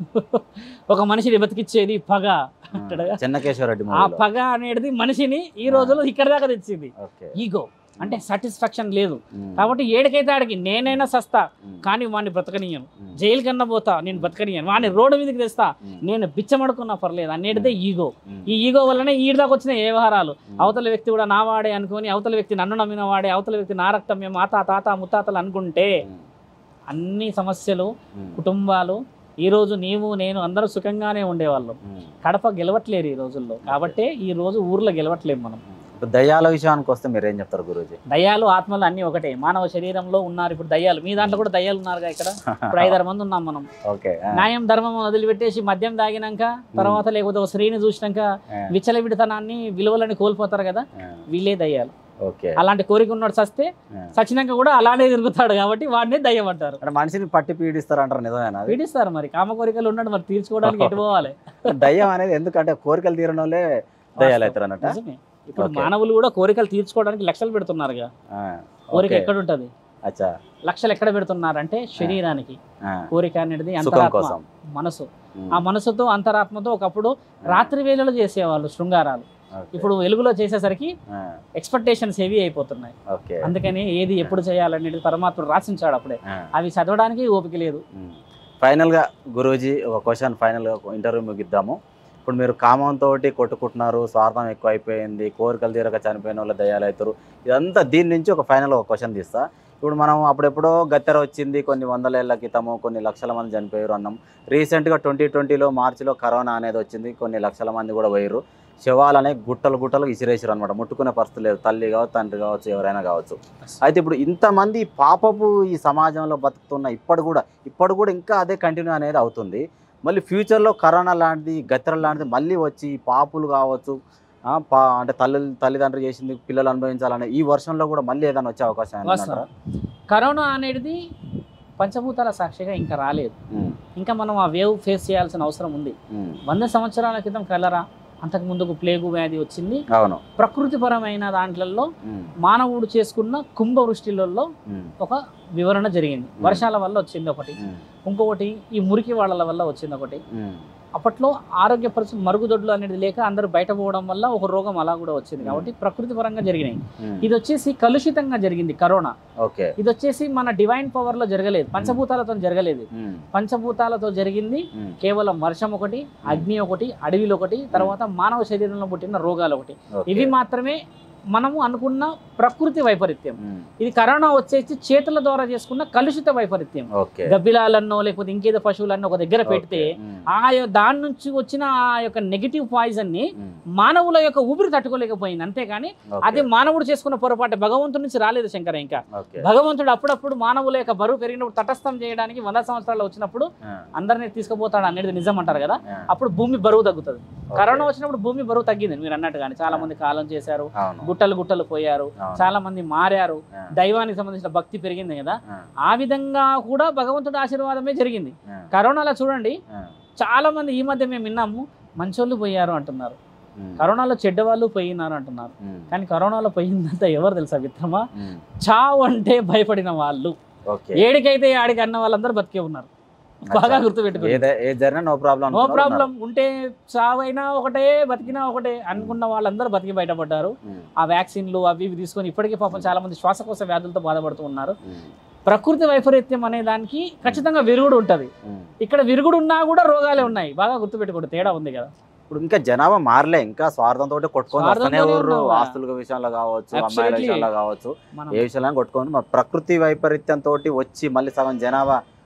ఒక మనిషిని బతికిచ్చేది పగ అంటాడుగా. చెన్నకేశ్వరరెడ్డి ఆ మూవీలో. పగ అనేది మనిషిని ఈ రోజుల్లో ఇక్కడ దాకా తెచ్చింది ఓకే ఈగో అంటే సాటిస్ఫాక్షన్ లేదు ఉమ్, కాబట్టి ఏడికైతే ఆడికి నేనైనా సస్తా ఉమ్, కానీ వాడిని బ్రతకనీయను ఉమ్, జైలు కన్నా పోతా నేను బతకనీయను వాడిని రోడ్డు మీదకి తెస్తా ఉమ్, నేను బిచ్చమడుకున్నా పర్లేదు అన్నిటిదే ఈగో ఉమ్, ఈ ఈగో వల్లనే ఈ దాకా వచ్చిన ఏ వ్యవహారాలు ఉమ్, అవతల వ్యక్తి కూడా నా వాడే అనుకొని అవతల వ్యక్తి నన్ను నమ్మిన వాడే అవతల వ్యక్తి నా రక్తం మేము మాత తాత ముత్తాతలు అనుకుంటే ఉమ్, అన్ని సమస్యలు ఉమ్, కుటుంబాలు ఈ రోజు నీవు నేను అందరూ సుఖంగానే ఉండేవాళ్ళం ఉమ్. కడప గెలవట్లేరు ఈ రోజుల్లో కాబట్టే ఈ రోజు ఊర్లో గెలవట్లేము మనం ఇప్పుడు దయ్యాల విషయానికి వస్తే మీరు ఏం చెప్తారు గురూజీ దయ్యాలు ఆత్మలు అన్ని ఒకటే మానవ శరీరంలో ఉన్నారు ఇప్పుడు దయ్యాలు మీ దాంట్లో కూడా దయ్యాలు ఉన్నారుగా ఇక్కడ ఇప్పుడు ఐదారు మంది ఉన్నాం మనం ఓకే ఆ, న్యాయం ధర్మం వదిలిపెట్టేసి మద్యం తాగినాక తర్వాత లేకపోతే ఒక స్త్రీని చూసినాక ఆ, విచ్చలవిడితనాన్ని విలువలని కోల్పోతారు కదా ఆ, వీళ్ళే దయ్యాలు ఓకే అలాంటి కోరిక ఉన్నాడు సస్తే ఆ. సచ్చినాక కూడా అలానే తిరుగుతాడు కాబట్టి వాడిని దయ్యం అంటారు అంటే మనిషిని పట్టి పీడిస్తారు అంటారు నిజమేనా అది? పీడిస్తారు మరి కామ కోరికలు ఉన్నాడు మరి తీర్చుకోవడానికి ఎటు పోవాలి దయ్యం అనేది ఎందుకంటే కోరికలు తీరని వాళ్ళే దయ్యాలు అవుతారు అన్నట్ట నిజమే ఇప్పుడు ఓకే. మానవులు కూడా కోరికలు తీర్చుకోవడానికి లక్షలు పెడుతున్నారుగా ఆ, కోరిక ఓకే. ఎక్కడ ఉంటది అచ్చా లక్షలు ఎక్కడ పెడుతున్నారంటే శరీరానికి ఆ, కోరిక అనేది సుఖం అంతరాత్మ కోసం మనసు ఉమ్, ఆ మనసుతో అంతరాత్మతో ఒకప్పుడు రాత్రి వేళలో చేసేవాళ్ళు శృంగారాలు ఓకే. ఇప్పుడు వెలుగులో చేసేసరికి ఆ, ఎక్స్పెక్టేషన్స్ హెవీ అయిపోతున్నాయి ఓకే అందుకని ఏది ఎప్పుడు చేయాలనేది పరమాత్మ రాసించాడు అప్పుడే ఆ, అవి చదవడానికి ఓపిక లేదు ఉమ్. ఫైనల్గా గురూజీ ఒక క్వశ్చన్ ఫైనల్గా ఇంటర్వ్యూ ముగిద్దాము ఇప్పుడు మీరు కామంతో కొట్టుకుంటున్నారు స్వార్థం ఎక్కువ అయిపోయింది కోరికలు తీరక చనిపోయిన వాళ్ళు దయ్యాలు అవుతారు ఇదంతా దీని నుంచి ఒక ఫైనల్ ఒక క్వశ్చన్ తీస్తా ఇప్పుడు మనం అప్పుడెప్పుడో గత్తెర వచ్చింది కొన్ని వందల ఏళ్ల క్రితము కొన్ని లక్షల మంది చనిపోయారు అన్నాం రీసెంట్గా ట్వంటీ ట్వంటీలో మార్చిలో కరోనా అనేది వచ్చింది కొన్ని లక్షల మంది కూడా పోయారు శవాలనే గుట్టలు గుట్టలు ఇసిరేసారు అనమాట ముట్టుకునే పరిస్థితి లేదు తల్లి కావచ్చు తండ్రి కావచ్చు ఎవరైనా కావచ్చు అయితే ఇప్పుడు ఇంతమంది పాపపు ఈ సమాజంలో బతుకుతున్న ఇప్పటి కూడా ఇప్పటి కూడా ఇంకా అదే కంటిన్యూ అనేది అవుతుంది మళ్ళీ ఫ్యూచర్లో కరోనా లాంటిది గత్తెర లాంటిది మళ్ళీ వచ్చి ఈ పాపులు కావచ్చు ఆ, పా అంటే తల్లి తల్లిదండ్రులు చేసింది పిల్లలు అనుభవించాలనే ఈ వర్షంలో కూడా మళ్ళీ ఏదైనా వచ్చే అవకాశం ఏమైనా వాస్తవం. ఉందంటారా? కరోనా అనేది పంచభూతాల సాక్షిగా ఇంకా రాలేదు ఉమ్, ఇంకా మనం ఆ వేవ్ ఫేస్ చేయాల్సిన అవసరం ఉంది ఉమ్, వంద సంవత్సరాల క్రితం కలరా అంతకు ముందుకు ప్లేగు వ్యాధి వచ్చింది అవును ప్రకృతిపరమైన దాంట్లలో ఉమ్, మానవుడు చేసుకున్న కుంభవృష్టిలలో ఉమ్, ఒక వివరణ జరిగింది వర్షాల వల్ల వచ్చింది ఒకటి ఉమ్, ఇంకొకటి ఈ మురికి వాళ్ళ వల్ల వచ్చింది ఒకటి ఉమ్, అప్పట్లో ఆరోగ్య పరిస్థితి మరుగుదొడ్లు అనేది లేక అందరూ బయట పోవడం వల్ల ఒక రోగం అలా కూడా వచ్చింది కాబట్టి ప్రకృతి పరంగా జరిగినాయి ఉమ్, ఇది వచ్చేసి కలుషితంగా జరిగింది కరోనా ఓకే ఇది వచ్చేసి మన డివైన్ పవర్ లో జరగలేదు పంచభూతాలతో జరగలేదు ఉమ్, పంచభూతాలతో జరిగింది ఉమ్, కేవలం వర్షం ఒకటి అగ్ని ఒకటి అడవిలు ఒకటి తర్వాత మానవ శరీరంలో పుట్టిన రోగాలు ఒకటి ఓకే. ఇవి మాత్రమే మనము అనుకున్న ప్రకృతి వైపరీత్యం ఉమ్, ఇది కరోనా వచ్చేసి చేతుల ద్వారా చేసుకున్న కలుషిత వైపరీత్యం ఓకే గబ్బిలాలన్నో లేకపోతే ఇంకేదో పశువులన్నో ఒక దగ్గర పెడితే ఓకే. ఉమ్, ఆ యొ- దాని నుంచి వచ్చిన ఆ యొక్క నెగిటివ్ పాయిజన్ ని ఉమ్, మానవుల యొక్క ఊపిరి తట్టుకోలేకపోయింది అంతేగాని ఓకే. అది మానవుడు చేసుకున్న పొరపాటు భగవంతుడి నుంచి రాలేదు శంకర ఇంకా ఓకే భగవంతుడు అప్పుడప్పుడు మానవుల యొక్క బరువు పెరిగినప్పుడు తటస్థం చేయడానికి వంద సంవత్సరాలు వచ్చినప్పుడు ఆ, అందరినీ తీసుకుపోతాడు అనేది నిజం అంటారు కదా ఆ, అప్పుడు భూమి బరువు తగ్గుతుంది ఓకే. కరోనా వచ్చినప్పుడు భూమి బరువు తగ్గింది మీరు అన్నట్టు కానీ చాలా మంది కాలం చేశారు అవును గుట్టలు గుట్టలు పోయారు అవును. చాలా మంది మారారు ఆ, దైవానికి సంబంధించిన భక్తి పెరిగింది కదా ఆ, ఆ విధంగా కూడా భగవంతుడి ఆశీర్వాదమే జరిగింది ఆ, కరోనాలో చూడండి ఆ, చాలా మంది ఈ మధ్య మేము విన్నాము మంచోళ్ళు పోయారు అంటున్నారు ఉమ్, కరోనాలో చెడ్డవాళ్ళు పోయినారు అంటున్నారు ఉమ్, కానీ కరోనాలో పోయిందంతా ఎవరు తెలుసా మిత్రమా ఉమ్, చావు అంటే భయపడిన వాళ్ళు ఓకే ఏడికైతే ఆడికి అన్న వాళ్ళందరూ బతికే ఉన్నారు బాగా అచ్చా. గుర్తుపెట్టుకోండి ఏదే ఏ జరిగినా నో ప్రాబ్లం నో ప్రాబ్లం ఉంటే చావైనా ఒకటే బతికినా ఒకటే అనుకున్న వాళ్ళందరూ బతికి బయటపడ్డారు ఆ వ్యాక్సిన్లు అవి ఇవి తీసుకొని ఇప్పటికీ పాపం చాలా మంది శ్వాసకోశ వ్యాధులతో బాధపడుతూ ఉన్నారు ప్రకృతి వైపరీత్యం అనే దానికి ఖచ్చితంగా విరుగుడు ఉంటది ఇక్కడ విరుగుడు ఉన్నా కూడా రోగాలే ఉన్నాయి బాగా గుర్తుపెట్టుకోండి తేడా ఉంది కదా ఇప్పుడు ఇంకా జనాభా మారలే ఇంకా స్వార్థంతో కొట్టుకొని వస్తూనే స్వార్థంతోనే ఊరు ఉన్నావా? ఆస్తుల విషయంలో కావచ్చు అమ్మాయిల Absolutely. విషయంలో కావచ్చు మనం ఏ విషయంలో కొట్టుకొని మా ప్రకృతి వైపరీత్యం తోటి వచ్చి మళ్ళీ సగం జనాభా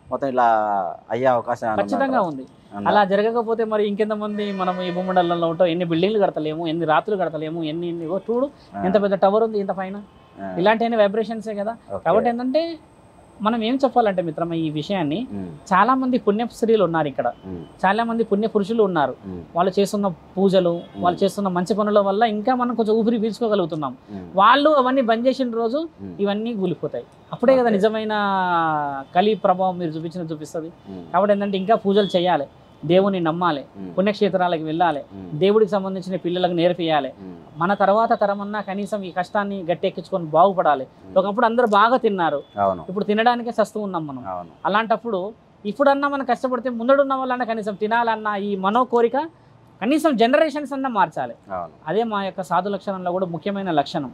మొత్తం ఇలా అయ్యే అవకాశం ఏమైనా ఉందా? ఖచ్చితంగా ఉంది ఉందా? అలా జరగకపోతే మరి ఇంకెంతమంది మనం ఈ భూమండలంలో ఉంటాం ఎన్ని బిల్డింగ్లు కడతలేము ఎన్ని రాత్రులు కడతలేము ఎన్ని ఎన్ని ఇగో చూడు ఆ, ఎంత పెద్ద టవర్ ఉంది ఇంత పైన ఆ, ఇలాంటి వైబ్రేషన్సే కదా ఓకే. కాబట్టి ఏంటంటే మనం ఏం చెప్పాలంటే మిత్రమా ఈ విషయాన్ని ఉమ్, చాలా మంది పుణ్య స్త్రీలు ఉన్నారు ఇక్కడ ఉమ్, చాలా మంది పుణ్య పురుషులు ఉన్నారు ఉమ్, వాళ్ళు చేస్తున్న పూజలు వాళ్ళు చేస్తున్న మంచి పనుల వల్ల ఇంకా మనం కొంచెం ఊపిరి పీల్చుకోగలుగుతున్నాం ఉమ్, వాళ్ళు అవన్నీ బంద్ చేసిన రోజు ఉమ్, ఇవన్నీ కూలిపోతాయి అప్పుడే కదా Okay. నిజమైన కలి ప్రభావం మీరు చూపించిన చూపిస్తుంది ఉమ్, కాబట్టి ఏంటంటే ఇంకా పూజలు చేయాలి దేవుని నమ్మాలి ఉమ్, పుణ్యక్షేత్రాలకు వెళ్ళాలి ఉమ్, దేవుడికి సంబంధించిన పిల్లలకు నేర్పియాలి ఉమ్, మన తర్వాత తరమన్నా కనీసం ఈ కష్టాన్ని గట్టెక్కించుకొని బాగుపడాలి ఒకప్పుడు అందరూ బాగా తిన్నారు అవును ఇప్పుడు తినడానికే సస్తూ ఉన్నాం మనం అవును అలాంటప్పుడు ఇప్పుడన్నా మనం కష్టపడితే ముందడున్న వాళ్ళన్నా కనీసం తినాలన్న ఈ మనో కోరిక కనీసం జనరేషన్స్ అన్నా మార్చాలి అవును అదే మా యొక్క సాధు లక్షణంలో కూడా ముఖ్యమైన లక్షణం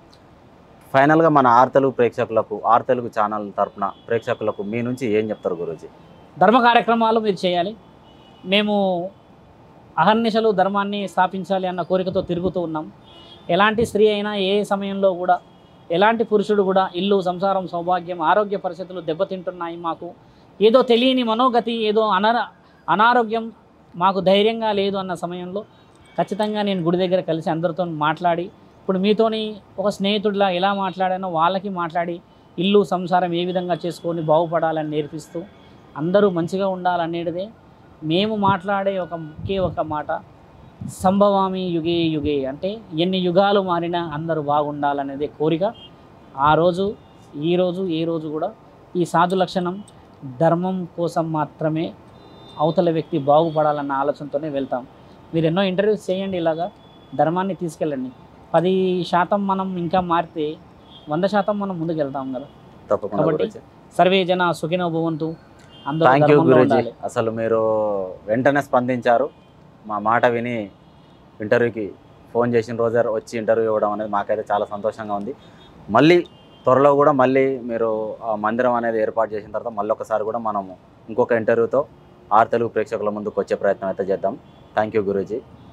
ఫైనల్గా మన ఆర్ తెలుగు ప్రేక్షకులకు ఆర్ తెలుగు ఛానల్ తరపున ప్రేక్షకులకు మీ నుంచి ఏం చెప్తారు గురూజీ ధర్మ కార్యక్రమాలు మీరు చేయాలి మేము అహర్నిశలు ధర్మాన్ని స్థాపించాలి అన్న కోరికతో తిరుగుతూ ఉన్నాం ఎలాంటి స్త్రీ అయినా ఏ సమయంలో కూడా ఎలాంటి పురుషుడు కూడా ఇల్లు సంసారం సౌభాగ్యం ఆరోగ్య పరిస్థితులు దెబ్బతింటున్నాయి మాకు ఏదో తెలియని మనోగతి ఏదో అనర అనారోగ్యం మాకు ధైర్యంగా లేదు అన్న సమయంలో ఖచ్చితంగా నేను గుడి దగ్గర కలిసి అందరితో మాట్లాడి ఇప్పుడు మీతోని ఒక స్నేహితుడిలా ఎలా మాట్లాడానో వాళ్ళకి మాట్లాడి ఇల్లు సంసారం ఏ విధంగా చేసుకొని బాగుపడాలని నేర్పిస్తూ అందరూ మంచిగా ఉండాలనేటిదే మేము మాట్లాడే ఒక ఒకే ఒక మాట సంభవామి యుగే యుగే అంటే ఎన్ని యుగాలు మారినా అందరూ బాగుండాలనేదే కోరిక ఆ రోజు ఈ రోజు ఏ రోజు కూడా ఈ సాధు లక్షణం ధర్మం కోసం మాత్రమే అవతల వ్యక్తి బాగుపడాలన్న ఆలోచనతోనే వెళ్తాం మీరు ఎన్నో ఇంటర్వ్యూస్ చేయండి ఇలాగా ధర్మాన్ని తీసుకెళ్ళండి పది శాతం మనం ఇంకా మారితే వంద శాతం మనం ముందుకు వెళ్తాం కదా తప్పకుండా కాబట్టి గురూజీ సర్వే జన సుఖినో భవంతు అందరూ థ్యాంక్ యూ ధర్మంలో గురూజీ ఉండాలి అసలు మీరు వెంటనే స్పందించారు మా మాట విని ఇంటర్వ్యూకి ఫోన్ చేసిన రోజే వచ్చి ఇంటర్వ్యూ ఇవ్వడం అనేది మాకైతే చాలా సంతోషంగా ఉంది మళ్ళీ త్వరలో కూడా మళ్ళీ మీరు ఆ మందిరం అనేది ఏర్పాటు చేసిన తర్వాత మళ్ళీ ఒకసారి కూడా మనము ఇంకొక ఇంటర్వ్యూతో ఆర్ తెలుగు ప్రేక్షకుల ముందుకు వచ్చే ప్రయత్నం అయితే చేద్దాం థ్యాంక్ యూ గురూజీ